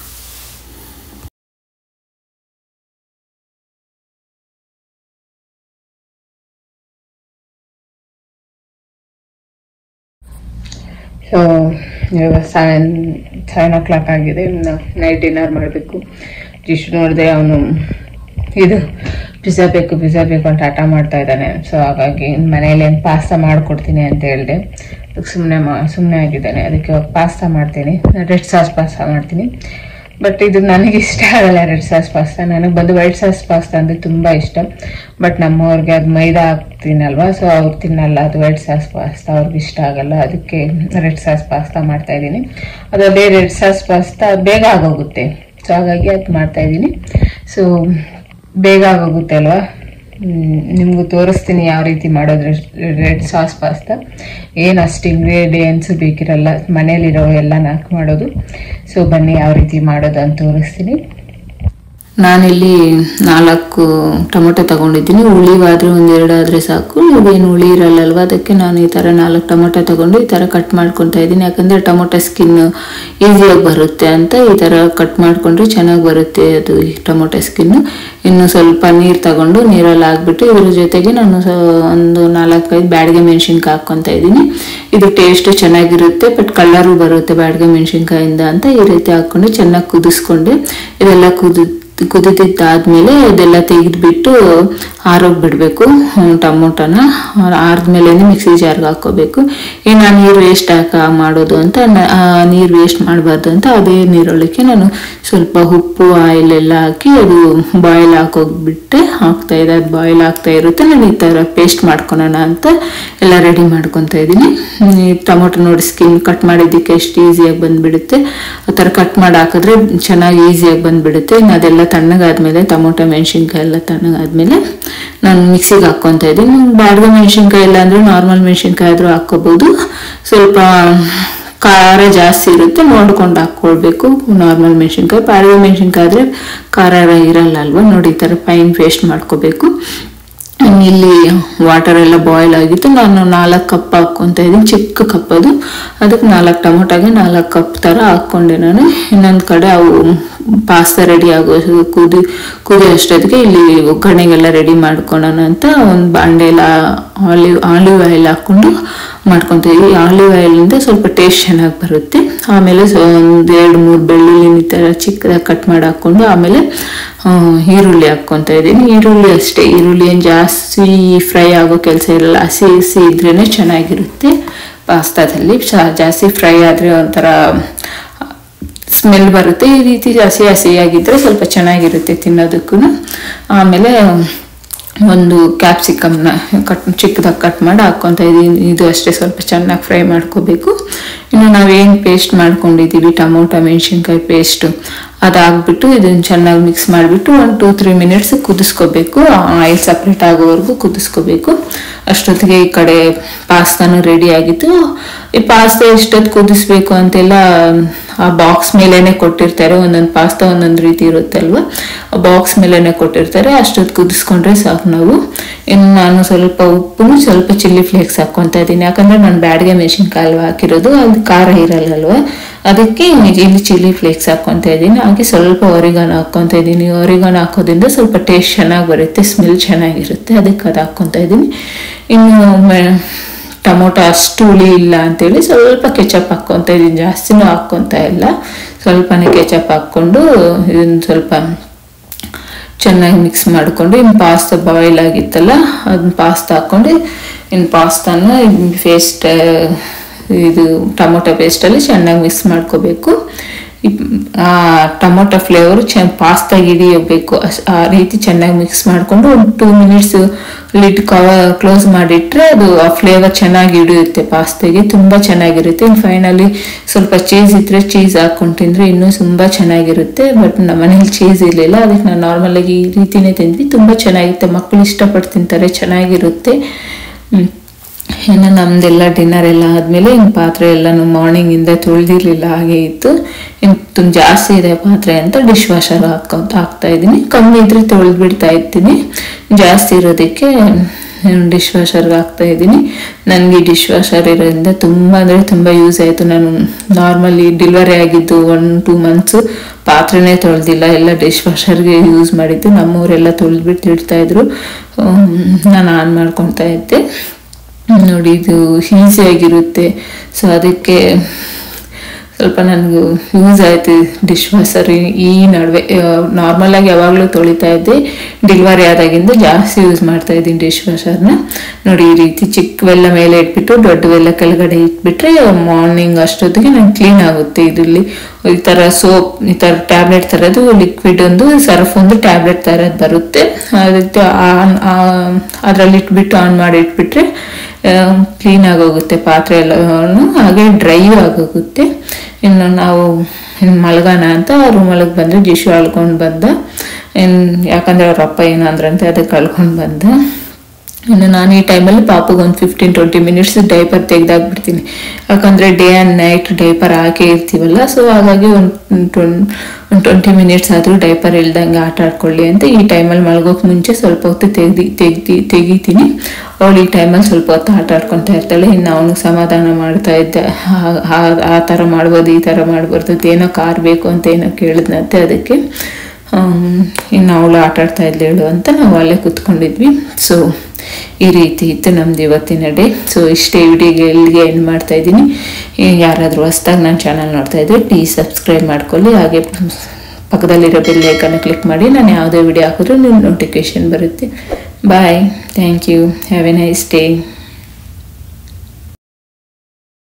ಸೊ ಇವಾಗ ಸೆವೆನ್ ಸೆವೆನ್ ಓ ಕ್ಲಾಕ್ ಆಗಿದೆ ಇನ್ನು ನೈಟ್ ಡಿನ್ನರ್ ಮಾಡಬೇಕು ಜಿಶು ನೋಡಿದೆ ಅವನು ಇದು ಪಿಜ್ಜಾ ಬೇಕು ಪಿಜ್ಜಾ ಬೇಕು ಅಂತ ಆಟ ಮಾಡ್ತಾ ಇದ್ದಾನೆ ಸೊ ಹಾಗಾಗಿ ಮನೇಲಿ ಏನು ಪಾಸ್ತಾ ಮಾಡಿಕೊಡ್ತೀನಿ ಅಂತ ಹೇಳಿದೆ ಸುಮ್ಮನೆ ಮಾ ಸುಮ್ಮನೆ ಆಗಿದ್ದಾನೆ ಅದಕ್ಕೆ ಇವಾಗ ಪಾಸ್ತಾ ಮಾಡ್ತೀನಿ ರೆಡ್ ಸಾಸ್ ಪಾಸ್ತಾ ಮಾಡ್ತೀನಿ ಬಟ್ ಇದು ನನಗೆ ಇಷ್ಟ ಆಗಲ್ಲ ರೆಡ್ ಸಾಸ್ ಪಾಸ್ತಾ ನನಗೆ ಬಂದು ವೈಟ್ ಸಾಸ್ ಪಾಸ್ತಾ ಅಂದರೆ ತುಂಬ ಇಷ್ಟ ಬಟ್ ನಮ್ಮವ್ರಿಗೆ ಅದು ಮೈದಾ ಹಾಕ್ತೀನಲ್ವಾ ಸೊ ಅವ್ರು ತಿನ್ನಲ್ಲ ಅದು ವೈಟ್ ಸಾಸ್ ಪಾಸ್ತಾ ಅವ್ರಿಗೆ ಇಷ್ಟ ಆಗಲ್ಲ ಅದಕ್ಕೆ ರೆಡ್ ಸಾಸ್ ಪಾಸ್ತಾ ಮಾಡ್ತಾ ಇದ್ದೀನಿ ಅದರಲ್ಲಿ ರೆಡ್ ಸಾಸ್ ಪಾಸ್ತಾ ಬೇಗ ಆಗೋಗುತ್ತೆ ಸೊ ಹಾಗಾಗಿ ಅದು ಮಾಡ್ತಾ ಇದ್ದೀನಿ ಸೊ ಬೇಗ ಆಗೋಗುತ್ತೆ ಅಲ್ವಾ ನಿಮಗೂ ತೋರಿಸ್ತೀನಿ ಯಾವ ರೀತಿ ಮಾಡೋದು ರೆಡ್ ಸಾಸ್ ಪಾಸ್ತಾ ಏನು ಅಷ್ಟು ಇಂಗ್ರೀಡಿಯೆಂಟ್ಸು ಬೇಕಿರಲ್ಲ ಮನೇಲಿರೋ ಎಲ್ಲ ನಾಲ್ಕು ಮಾಡೋದು ಸೊ ಬನ್ನಿ ಯಾವ ರೀತಿ ಮಾಡೋದು ಅಂತ ತೋರಿಸ್ತೀನಿ ನಾನಿಲ್ಲಿ ನಾಲ್ಕು ಟೊಮೊಟೊ ತಗೊಂಡಿದ್ದೀನಿ ಉಳಿವಾದ್ರೆ ಒಂದೆರಡು ಆದರೆ ಸಾಕು ಇವೇನು ಹುಳಿ ಇರಲ್ಲಲ್ವ ಅದಕ್ಕೆ ನಾನು ಈ ಥರ ನಾಲ್ಕು ಟೊಮೊಟೊ ತಗೊಂಡು ಈ ಥರ ಕಟ್ ಮಾಡ್ಕೊತಾ ಇದ್ದೀನಿ ಯಾಕಂದರೆ ಟೊಮೊಟೊ ಸ್ಕಿನ್ ಈಸಿಯಾಗಿ ಬರುತ್ತೆ ಅಂತ ಈ ಥರ ಕಟ್ ಮಾಡಿಕೊಂಡ್ರೆ ಚೆನ್ನಾಗಿ ಬರುತ್ತೆ ಅದು ಈ ಟೊಮೊಟೊ ಸ್ಕಿನ್ ಇನ್ನು ಸ್ವಲ್ಪ ನೀರು ತಗೊಂಡು ನೀರಲ್ಲಿ ಹಾಕ್ಬಿಟ್ಟು ಇದ್ರ ಜೊತೆಗೆ ನಾನು ಸ- ಒಂದು ನಾಲ್ಕೈದು ಬ್ಯಾಡಿಗೆ ಮೆಣಸಿನ್ಕಾಯಿ ಹಾಕ್ಕೊತಾ ಇದ್ದೀನಿ ಇದು ಟೇಸ್ಟ್ ಚೆನ್ನಾಗಿರುತ್ತೆ ಬಟ್ ಕಲರು ಬರುತ್ತೆ ಬ್ಯಾಡಿಗೆ ಮೆಣಸಿನ್ಕಾಯಿಂದ ಅಂತ ಈ ರೀತಿ ಹಾಕ್ಕೊಂಡು ಚೆನ್ನಾಗಿ ಕುದಿಸ್ಕೊಂಡು ಇದೆಲ್ಲ ಕುದಿ ಕುದಿದಿದ್ದಾದ್ಮೇಲೆ ಇದೆಲ್ಲ ತೆಗೆದ್ಬಿಟ್ಟು ಆರೋಗಿ ಬಿಡಬೇಕು ಟೊಮೊಟೊನ ಆರಿದ್ಮೇಲೆ ಮಿಕ್ಸಿ ಜಾರ್ಗೆ ಹಾಕ್ಕೋಬೇಕು ಇನ್ನು ಆ ನೀರು ವೇಸ್ಟ್ ಹಾಕ ಮಾಡೋದು ಅಂತ ನ- ಆ ನೀರು ವೇಸ್ಟ್ ಮಾಡಬಾರ್ದು ಅಂತ ಅದೇ ನೀರೊಳಕ್ಕೆ ನಾನು ಸ್ವಲ್ಪ ಉಪ್ಪು ಆಯಿಲ್ ಎಲ್ಲ ಹಾಕಿ ಅದು ಬಾಯ್ಲ್ ಹಾಕೋಗ್ಬಿಟ್ಟೆ ಹಾಕ್ತಾ ಇದೆ ಅದು ಬಾಯ್ಲ್ ಆಗ್ತಾ ಇರುತ್ತೆ ನಾನು ಈ ಥರ ಪೇಸ್ಟ್ ಮಾಡ್ಕೊಳೋಣ ಅಂತ ಎಲ್ಲ ರೆಡಿ ಮಾಡ್ಕೊತಾ ಇದ್ದೀನಿ ಈ ಟೊಮೊಟೊ ನೋಡಿ ಸ್ಕಿನ್ ಕಟ್ ಮಾಡಿದ್ದಕ್ಕೆ ಎಷ್ಟು ಈಸಿಯಾಗಿ ಬಂದ್ಬಿಡುತ್ತೆ ಆ ಥರ ಕಟ್ ಮಾಡಿ ಹಾಕಿದ್ರೆ ಚೆನ್ನಾಗಿ ಈಸಿಯಾಗಿ ಬಂದ್ಬಿಡುತ್ತೆ ಇನ್ನು ಅದೆಲ್ಲ ತಣ್ಣಗಾದ್ಮೇಲೆ ಟೊಮೊಟೊ ಮೆಣಸಿನ್ಕಾಯಿ ಎಲ್ಲ ತಣ್ಣಗಾದ್ಮೇಲೆ ನಾನು ಮಿಕ್ಸಿಗೆ ಹಾಕ್ಕೊತಾ ಇದ್ದೀನಿ ಬಾಡಿಗೆ ಮೆಣಸಿನ್ಕಾಯಿ ಇಲ್ಲ ಅಂದರೆ ನಾರ್ಮಲ್ ಮೆಣಸಿನ್ಕಾಯಿ ಆದರೂ ಹಾಕ್ಕೋಬೋದು ಸ್ವಲ್ಪ ಖಾರ ಜಾಸ್ತಿ ಇರುತ್ತೆ ನೋಡ್ಕೊಂಡು ಹಾಕ್ಕೊಳ್ಬೇಕು ನಾರ್ಮಲ್ ಮೆಣಸಿನ್ಕಾಯಿ ಬಾಡಿಗೆ ಮೆಣಸಿನ್ಕಾಯಿ ಆದರೆ ಖಾರ ಇರಲ್ಲ ಅಲ್ವಾ ನೋಡಿ ಈ ಥರ ಫೈನ್ ಪೇಸ್ಟ್ ಮಾಡ್ಕೋಬೇಕು ಇನ್ನು ಇಲ್ಲಿ ವಾಟರ್ ಎಲ್ಲ ಬಾಯ್ಲ್ ಆಗಿತ್ತು ನಾನು ನಾಲ್ಕು ಕಪ್ ಹಾಕ್ಕೊತಾ ಇದ್ದೀನಿ ಚಿಕ್ಕ ಕಪ್ ಅದು ಅದಕ್ಕೆ ನಾಲ್ಕು ಟೊಮೊಟೊಗೆ ನಾಲ್ಕು ಕಪ್ ಥರ ಹಾಕ್ಕೊಂಡೆ ನಾನು ಇನ್ನೊಂದು ಕಡೆ ಅವು ಪಾಸ್ತಾ ರೆಡಿ ಆಗೋ ಕುದಿ ಕುದಿ ಅಷ್ಟೊತ್ತಿಗೆ ಇಲ್ಲಿ ಒಗ್ಗರಣೆಗೆಲ್ಲ ರೆಡಿ ಮಾಡ್ಕೊಳೋಣ ಅಂತ ಒಂದು ಬಾಂಡೆಲ್ಲ ಆಲಿವ್ ಆಲಿವ್ ಆಯಿಲ್ ಹಾಕ್ಕೊಂಡು ಮಾಡ್ಕೊತಾ ಇದ್ದೀವಿ ಆಲಿವ್ ಆಯಿಲಿಂದ ಸ್ವಲ್ಪ ಟೇಸ್ಟ್ ಚೆನ್ನಾಗಿ ಬರುತ್ತೆ ಆಮೇಲೆ ಸೊ ಒಂದು ಎರಡು ಮೂರು ಬೆಳ್ಳುಳ್ಳಿ ಈ ಥರ ಚಿಕ್ಕದಾಗಿ ಕಟ್ ಮಾಡಿ ಹಾಕ್ಕೊಂಡು ಆಮೇಲೆ ಆ, ಈರುಳ್ಳಿ ಹಾಕ್ಕೊತಾ ಇದ್ದೀನಿ ಈರುಳ್ಳಿ ಅಷ್ಟೇ ಈರುಳ್ಳಿ ಏನು ಜಾಸ್ತಿ ಫ್ರೈ ಆಗೋ ಕೆಲಸ ಇರಲ್ಲ ಹಸಿ ಹಸಿ ಇದ್ರೇ ಚೆನ್ನಾಗಿರುತ್ತೆ ಪಾಸ್ತಾದಲ್ಲಿ ಚಾ- ಜಾಸ್ತಿ ಫ್ರೈ ಆದರೆ ಒಂಥರ ಸ್ಮೆಲ್ ಬರುತ್ತೆ ಈ ರೀತಿ ಹಸಿ ಹಸಿಯಾಗಿದ್ದರೆ ಸ್ವಲ್ಪ ಚೆನ್ನಾಗಿರುತ್ತೆ ತಿನ್ನೋದಕ್ಕೂ ಆಮೇಲೆ ಒಂದು ಕ್ಯಾಪ್ಸಿಕಮ್ನ ಕಟ್ ಚಿಕ್ಕದಾಗಿ ಕಟ್ ಮಾಡಿ ಹಾಕ್ಕೊತಾ ಇದ್ದೀನಿ ಇದು ಅಷ್ಟೇ ಸ್ವಲ್ಪ ಚೆನ್ನಾಗಿ ಫ್ರೈ ಮಾಡ್ಕೋಬೇಕು ಇನ್ನು ನಾವೇನು ಪೇಸ್ಟ್ ಮಾಡ್ಕೊಂಡಿದ್ದೀವಿ ಟೊಮೊಟೊ ಮೆಣಸಿನ್ಕಾಯಿ ಪೇಸ್ಟು ಅದಾಗ್ಬಿಟ್ಟು ಇದನ್ನು ಚೆನ್ನಾಗಿ ಮಿಕ್ಸ್ ಮಾಡಿಬಿಟ್ಟು ಒಂದು ಟೂ ತ್ರೀ ಮಿನಿಟ್ಸ್ ಕುದಿಸ್ಕೋಬೇಕು ಆಯಿಲ್ ಸಪ್ರೇಟ್ ಆಗೋವರೆಗೂ ಕುದಿಸ್ಕೋಬೇಕು ಅಷ್ಟೊತ್ತಿಗೆ ಈ ಕಡೆ ಪಾಸ್ತಾನು ರೆಡಿ ಆಗಿತ್ತು ಈ ಪಾಸ್ತಾ ಎಷ್ಟೊತ್ತು ಕುದಿಸ್ಬೇಕು ಅಂತೆಲ್ಲ ಆ ಬಾಕ್ಸ್ ಮೇಲೇನೆ ಕೊಟ್ಟಿರ್ತಾರೆ ಒಂದೊಂದು ಪಾಸ್ತಾ ಒಂದೊಂದು ರೀತಿ ಇರುತ್ತಲ್ವ ಆ ಬಾಕ್ಸ್ ಮೇಲೇನೆ ಕೊಟ್ಟಿರ್ತಾರೆ ಅಷ್ಟೊತ್ತು ಕುದಿಸ್ಕೊಂಡ್ರೆ ಸಾಕು ನಾವು ಇನ್ನು ನಾನು ಸ್ವಲ್ಪ ಉಪ್ಪು ಸ್ವಲ್ಪ ಚಿಲ್ಲಿ ಫ್ಲೇಕ್ಸ್ ಹಾಕ್ಕೊತಾ ಇದ್ದೀನಿ ಯಾಕಂದ್ರೆ ನಾನು ಬ್ಯಾಡ್ಗೆ ಮೆಣಸಿನ್ಕಾಯಿ ಅಲ್ವಾ ಹಾಕಿರೋದು ಅದು ಖಾರ ಇರಲ್ಲಲ್ವ ಅದಕ್ಕೆ ಇಲ್ಲಿ ಚಿಲ್ಲಿ ಫ್ಲೇಕ್ಸ್ ಹಾಕ್ಕೊತಾ ಇದ್ದೀನಿ ಹಾಗೆ ಸ್ವಲ್ಪ ಒರಿಗಾನ ಹಾಕ್ಕೊತಾ ಇದ್ದೀನಿ ಒರಿಗಾನ ಹಾಕೋದ್ರಿಂದ ಸ್ವಲ್ಪ ಟೇಸ್ಟ್ ಚೆನ್ನಾಗಿ ಬರುತ್ತೆ ಸ್ಮೆಲ್ ಚೆನ್ನಾಗಿರುತ್ತೆ ಅದಕ್ಕೆ ಅದು ಹಾಕ್ಕೊತಾ ಇದ್ದೀನಿ ಇನ್ನು ಮೆ- ಟೊಮೊಟೊ ಅಷ್ಟು ಹುಳಿ ಇಲ್ಲ ಅಂತೇಳಿ ಸ್ವಲ್ಪ ಕೆಚಪ್ ಹಾಕ್ಕೊತಾ ಇದ್ದೀನಿ ಜಾಸ್ತಿನೂ ಹಾಕ್ಕೊತಾ ಇಲ್ಲ ಸ್ವಲ್ಪನೇ ಕೆಚಪ್ ಹಾಕ್ಕೊಂಡು ಇದನ್ನ ಸ್ವಲ್ಪ ಚೆನ್ನಾಗಿ ಮಿಕ್ಸ್ ಮಾಡಿಕೊಂಡು ಇನ್ನು ಪಾಸ್ತಾ ಬಾಯ್ಲ್ ಆಗಿತ್ತಲ್ಲ ಅದನ್ನ ಪಾಸ್ತಾ ಹಾಕ್ಕೊಂಡು ಇನ್ನು ಪಾಸ್ತಾನ ಪೇಸ್ಟ್ ಇದು ಟೊಮೊಟೊ ಪೇಸ್ಟಲ್ಲಿ ಚೆನ್ನಾಗಿ ಮಿಕ್ಸ್ ಮಾಡ್ಕೋಬೇಕು ಇಪ್- ಆ ಟೊಮೊಟೊ ಫ್ಲೇವರು ಚ ಪಾಸ್ತಾಗಿ ಹಿಡಿಯಬೇಕು ಅಸ್- ಆ ರೀತಿ ಚೆನ್ನಾಗಿ ಮಿಕ್ಸ್ ಮಾಡಿಕೊಂಡು ಒಂದು two minutes lid cover close ಮಾಡಿಟ್ರೆ ಅದು ಆ ಫ್ಲೇವರ್ ಚೆನ್ನಾಗಿ ಹಿಡಿಯುತ್ತೆ ಪಾಸ್ತಾಗೆ ತುಂಬ ಚೆನ್ನಾಗಿರುತ್ತೆ ಇನ್ನು ಫೈನಲಿ ಸ್ವಲ್ಪ ಚೀಸ್ ಇದ್ರೆ ಚೀಸ್ ಹಾಕೊಂಡು ತಿಂದರೆ ಇನ್ನೂ ತುಂಬ ಚೆನ್ನಾಗಿರುತ್ತೆ ಬಟ್ ನಮ್ಮ ಮನೇಲಿ ಚೀಸ್ ಇರಲಿಲ್ಲ ಅದಕ್ಕೆ ನಾನು ನಾರ್ಮಲಾಗಿ ಈ ರೀತಿನೇ ತಿಂದ್ವಿ ತುಂಬ ಚೆನ್ನಾಗಿರುತ್ತೆ ಮಕ್ಕಳು ಇಷ್ಟಪಟ್ಟು ತಿಂತಾರೆ ಚೆನ್ನಾಗಿರುತ್ತೆ ಹ್ಮ್. ಇನ್ನು ನಮ್ದೆಲ್ಲ ಡಿನ್ನರ್ ಎಲ್ಲ ಆದಮೇಲೆ ಇನ್ನು ಪಾತ್ರೆ ಎಲ್ಲನೂ ಮಾರ್ನಿಂಗಿಂದ ತೊಳೆದಿರಲಿಲ್ಲ ಹಾಗೆ ಇತ್ತು ಇನ್ನು ತುಂಬ ಜಾಸ್ತಿ ಇದೆ ಪಾತ್ರೆ ಅಂತ ಡಿಶ್ ವಾಷರ್ ಹಾಕೊಂತ ಹಾಕ್ತಾ ಇದ್ದೀನಿ ಕಮ್ಮಿ ಇದ್ರೆ ತೊಳೆದು ಬಿಡ್ತಾ ಇರ್ತೀನಿ ಜಾಸ್ತಿ ಇರೋದಕ್ಕೆ ಡಿಶ್ ವಾಷರ್ಗೆ ಹಾಕ್ತಾ ಇದ್ದೀನಿ ನನಗೆ ಡಿಶ್ ವಾಷರ್ ಇರೋದ್ರಿಂದ ತುಂಬ ಅಂದರೆ ತುಂಬ ಯೂಸ್ ಆಯಿತು ನಾನು ನಾರ್ಮಲಿ ಡೆಲಿವರಿ ಆಗಿದ್ದು ಒನ್ ಟೂ ಮಂತ್ಸು ಪಾತ್ರೆನೇ ತೊಳೆದಿಲ್ಲ ಎಲ್ಲ ಡಿಶ್ ವಾಷರ್ಗೆ ಯೂಸ್ ಮಾಡಿದ್ದು ನಮ್ಮವರೆಲ್ಲ ತೊಳೆದ್ಬಿಟ್ಟು ಇಡ್ತಾಯಿದ್ರು ನಾನು ಆನ್ ಮಾಡ್ಕೊತಾ ಇದ್ದೆ ನೋಡಿ ಇದು ಈಸಿಯಾಗಿರುತ್ತೆ ಸೊ ಅದಕ್ಕೆ ಸ್ವಲ್ಪ ನನಗೆ ಯೂಸ್ ಆಯಿತು ಡಿಶ್ ವಾಷರ್ ಈ ನಡುವೆ ನಾರ್ಮಲಾಗಿ ಯಾವಾಗಲೂ ತೊಳಿತಾ ಇದ್ದೆ ಡೆಲಿವರಿ ಆದಾಗಿಂದ ಜಾಸ್ತಿ ಯೂಸ್ ಮಾಡ್ತಾ ಇದ್ದೀನಿ ಡಿಶ್ ವಾಷರ್ನ ನೋಡಿ ಈ ರೀತಿ ಚಿಕ್ಕವೆಲ್ಲ ಮೇಲೆ ಇಟ್ಬಿಟ್ಟು ದೊಡ್ಡವೆಲ್ಲ ಕೆಳಗಡೆ ಇಟ್ಬಿಟ್ರೆ ಮಾರ್ನಿಂಗ್ ಅಷ್ಟೊತ್ತಿಗೆ ನಂಗೆ ಕ್ಲೀನ್ ಆಗುತ್ತೆ ಇದರಲ್ಲಿ ಈ ಥರ ಸೋಪ್ ಈ ಥರ ಟ್ಯಾಬ್ಲೆಟ್ ಥರದ್ದು ಲಿಕ್ವಿಡ್ ಒಂದು ಸರ್ಫ್ ಒಂದು ಟ್ಯಾಬ್ಲೆಟ್ ಥರದ್ದು ಬರುತ್ತೆ ಅದಕ್ಕೆ ಆನ್ ಅದರಲ್ಲಿ ಇಟ್ಬಿಟ್ಟು ಆನ್ ಮಾಡಿ ಇಟ್ಬಿಟ್ರೆ ಕ್ಲೀನ್ ಆಗೋಗುತ್ತೆ ಪಾತ್ರೆ ಎಲ್ಲನೂ ಹಾಗೆ ಡ್ರೈ ಆಗೋಗುತ್ತೆ ಇನ್ನು ನಾವು ಇನ್ನು ಮಲಗೋಣ ಅಂತ ರೂಮೊಳಗೆ ಬಂದರೆ ಡಿಶ್ ಅಳ್ಕೊಂಡು ಬಂದ ಇನ್ನು ಯಾಕಂದರೆ ಅವ್ರ ಅಪ್ಪ ಏನಂದ್ರಂತೆ ಅದಕ್ಕೆ ಅಳ್ಕೊಂಡು ಬಂದ ಇನ್ನು ನಾನು ಈ ಟೈಮಲ್ಲಿ ಪಾಪಗೆ ಒಂದು ಫಿಫ್ಟೀನ್ ಟ್ವೆಂಟಿ ಮಿನಿಟ್ಸ್ ಡೈಪರ್ ತೆಗ್ದಾಕ್ಬಿಡ್ತೀನಿ ಯಾಕಂದರೆ ಡೇ ಆ್ಯಂಡ್ ನೈಟ್ ಡೈಪರ್ ಹಾಕೇ ಇರ್ತೀವಲ್ಲ ಸೊ ಹಾಗಾಗಿ ಒಂದು ಒಂದು ಟ್ವೆಂಟಿ ಮಿನಿಟ್ಸ್ ಆದರೂ ಡೈಪರ್ ಇಲ್ದಂಗೆ ಆಟ ಆಡ್ಕೊಳ್ಳಿ ಅಂತ ಈ ಟೈಮಲ್ಲಿ ಮಲ್ಗೋಕೆ ಮುಂಚೆ ಸ್ವಲ್ಪ ಹೊತ್ತು ತೆಗ್ದು ತೆಗ್ದು ತೆಗಿತೀನಿ ಅವಳು ಈ ಟೈಮಲ್ಲಿ ಸ್ವಲ್ಪ ಹೊತ್ತು ಆಟ ಆಡ್ಕೊತಾ ಇರ್ತಾಳೆ ಇನ್ನು ಅವನಿಗೆ ಸಮಾಧಾನ ಮಾಡ್ತಾ ಇದ್ದೆ ಆ- ಆ- ಆ ಥರ ಮಾಡ್ಬೋದು ಈ ಥರ ಮಾಡ್ಬಾರ್ದು ಏನೋ ಕಾರ್ ಬೇಕು ಅಂತ ಏನೋ ಕೇಳಿದ್ನಂತೆ ಅದಕ್ಕೆ ಆಮ್, ಇನ್ನು ಅವಳು ಆಟ ಆಡ್ತಾ ಇದ್ಲೇಳು ಅಂತ ನಾವು ಅಲ್ಲೇ ಕೂತ್ಕೊಂಡಿದ್ವಿ ಸೊ ಈ ರೀತಿ ಇತ್ತು ನಮ್ದು ಇವತ್ತಿನ ಡೇ ಸೊ ಇಷ್ಟೇ ವಿಡಿಯೋಗೆ ಎಲ್ಲಿಗೆ ಏನು ಮಾಡ್ತಾ ಇದ್ದೀನಿ ಯಾರಾದರೂ ಹೊಸ್ದಾಗಿ ನನ್ನ ಚಾನಲ್ ನೋಡ್ತಾ ಇದ್ದರೆ ಪ್ಲೀಸ್ ಸಬ್ಸ್ಕ್ರೈಬ್ ಮಾಡ್ಕೊಳ್ಳಿ ಹಾಗೆ ಪಕ್ಕದಲ್ಲಿರೋ ಬೆಲ್ ಐಕನ್ನ ಕ್ಲಿಕ್ ಮಾಡಿ ನಾನು ಯಾವುದೇ ವಿಡಿಯೋ ಹಾಕಿದ್ರೂ ನಿಮ್ಮ ನೋಟಿಫಿಕೇಶನ್ ಬರುತ್ತೆ bye thank you have a nice day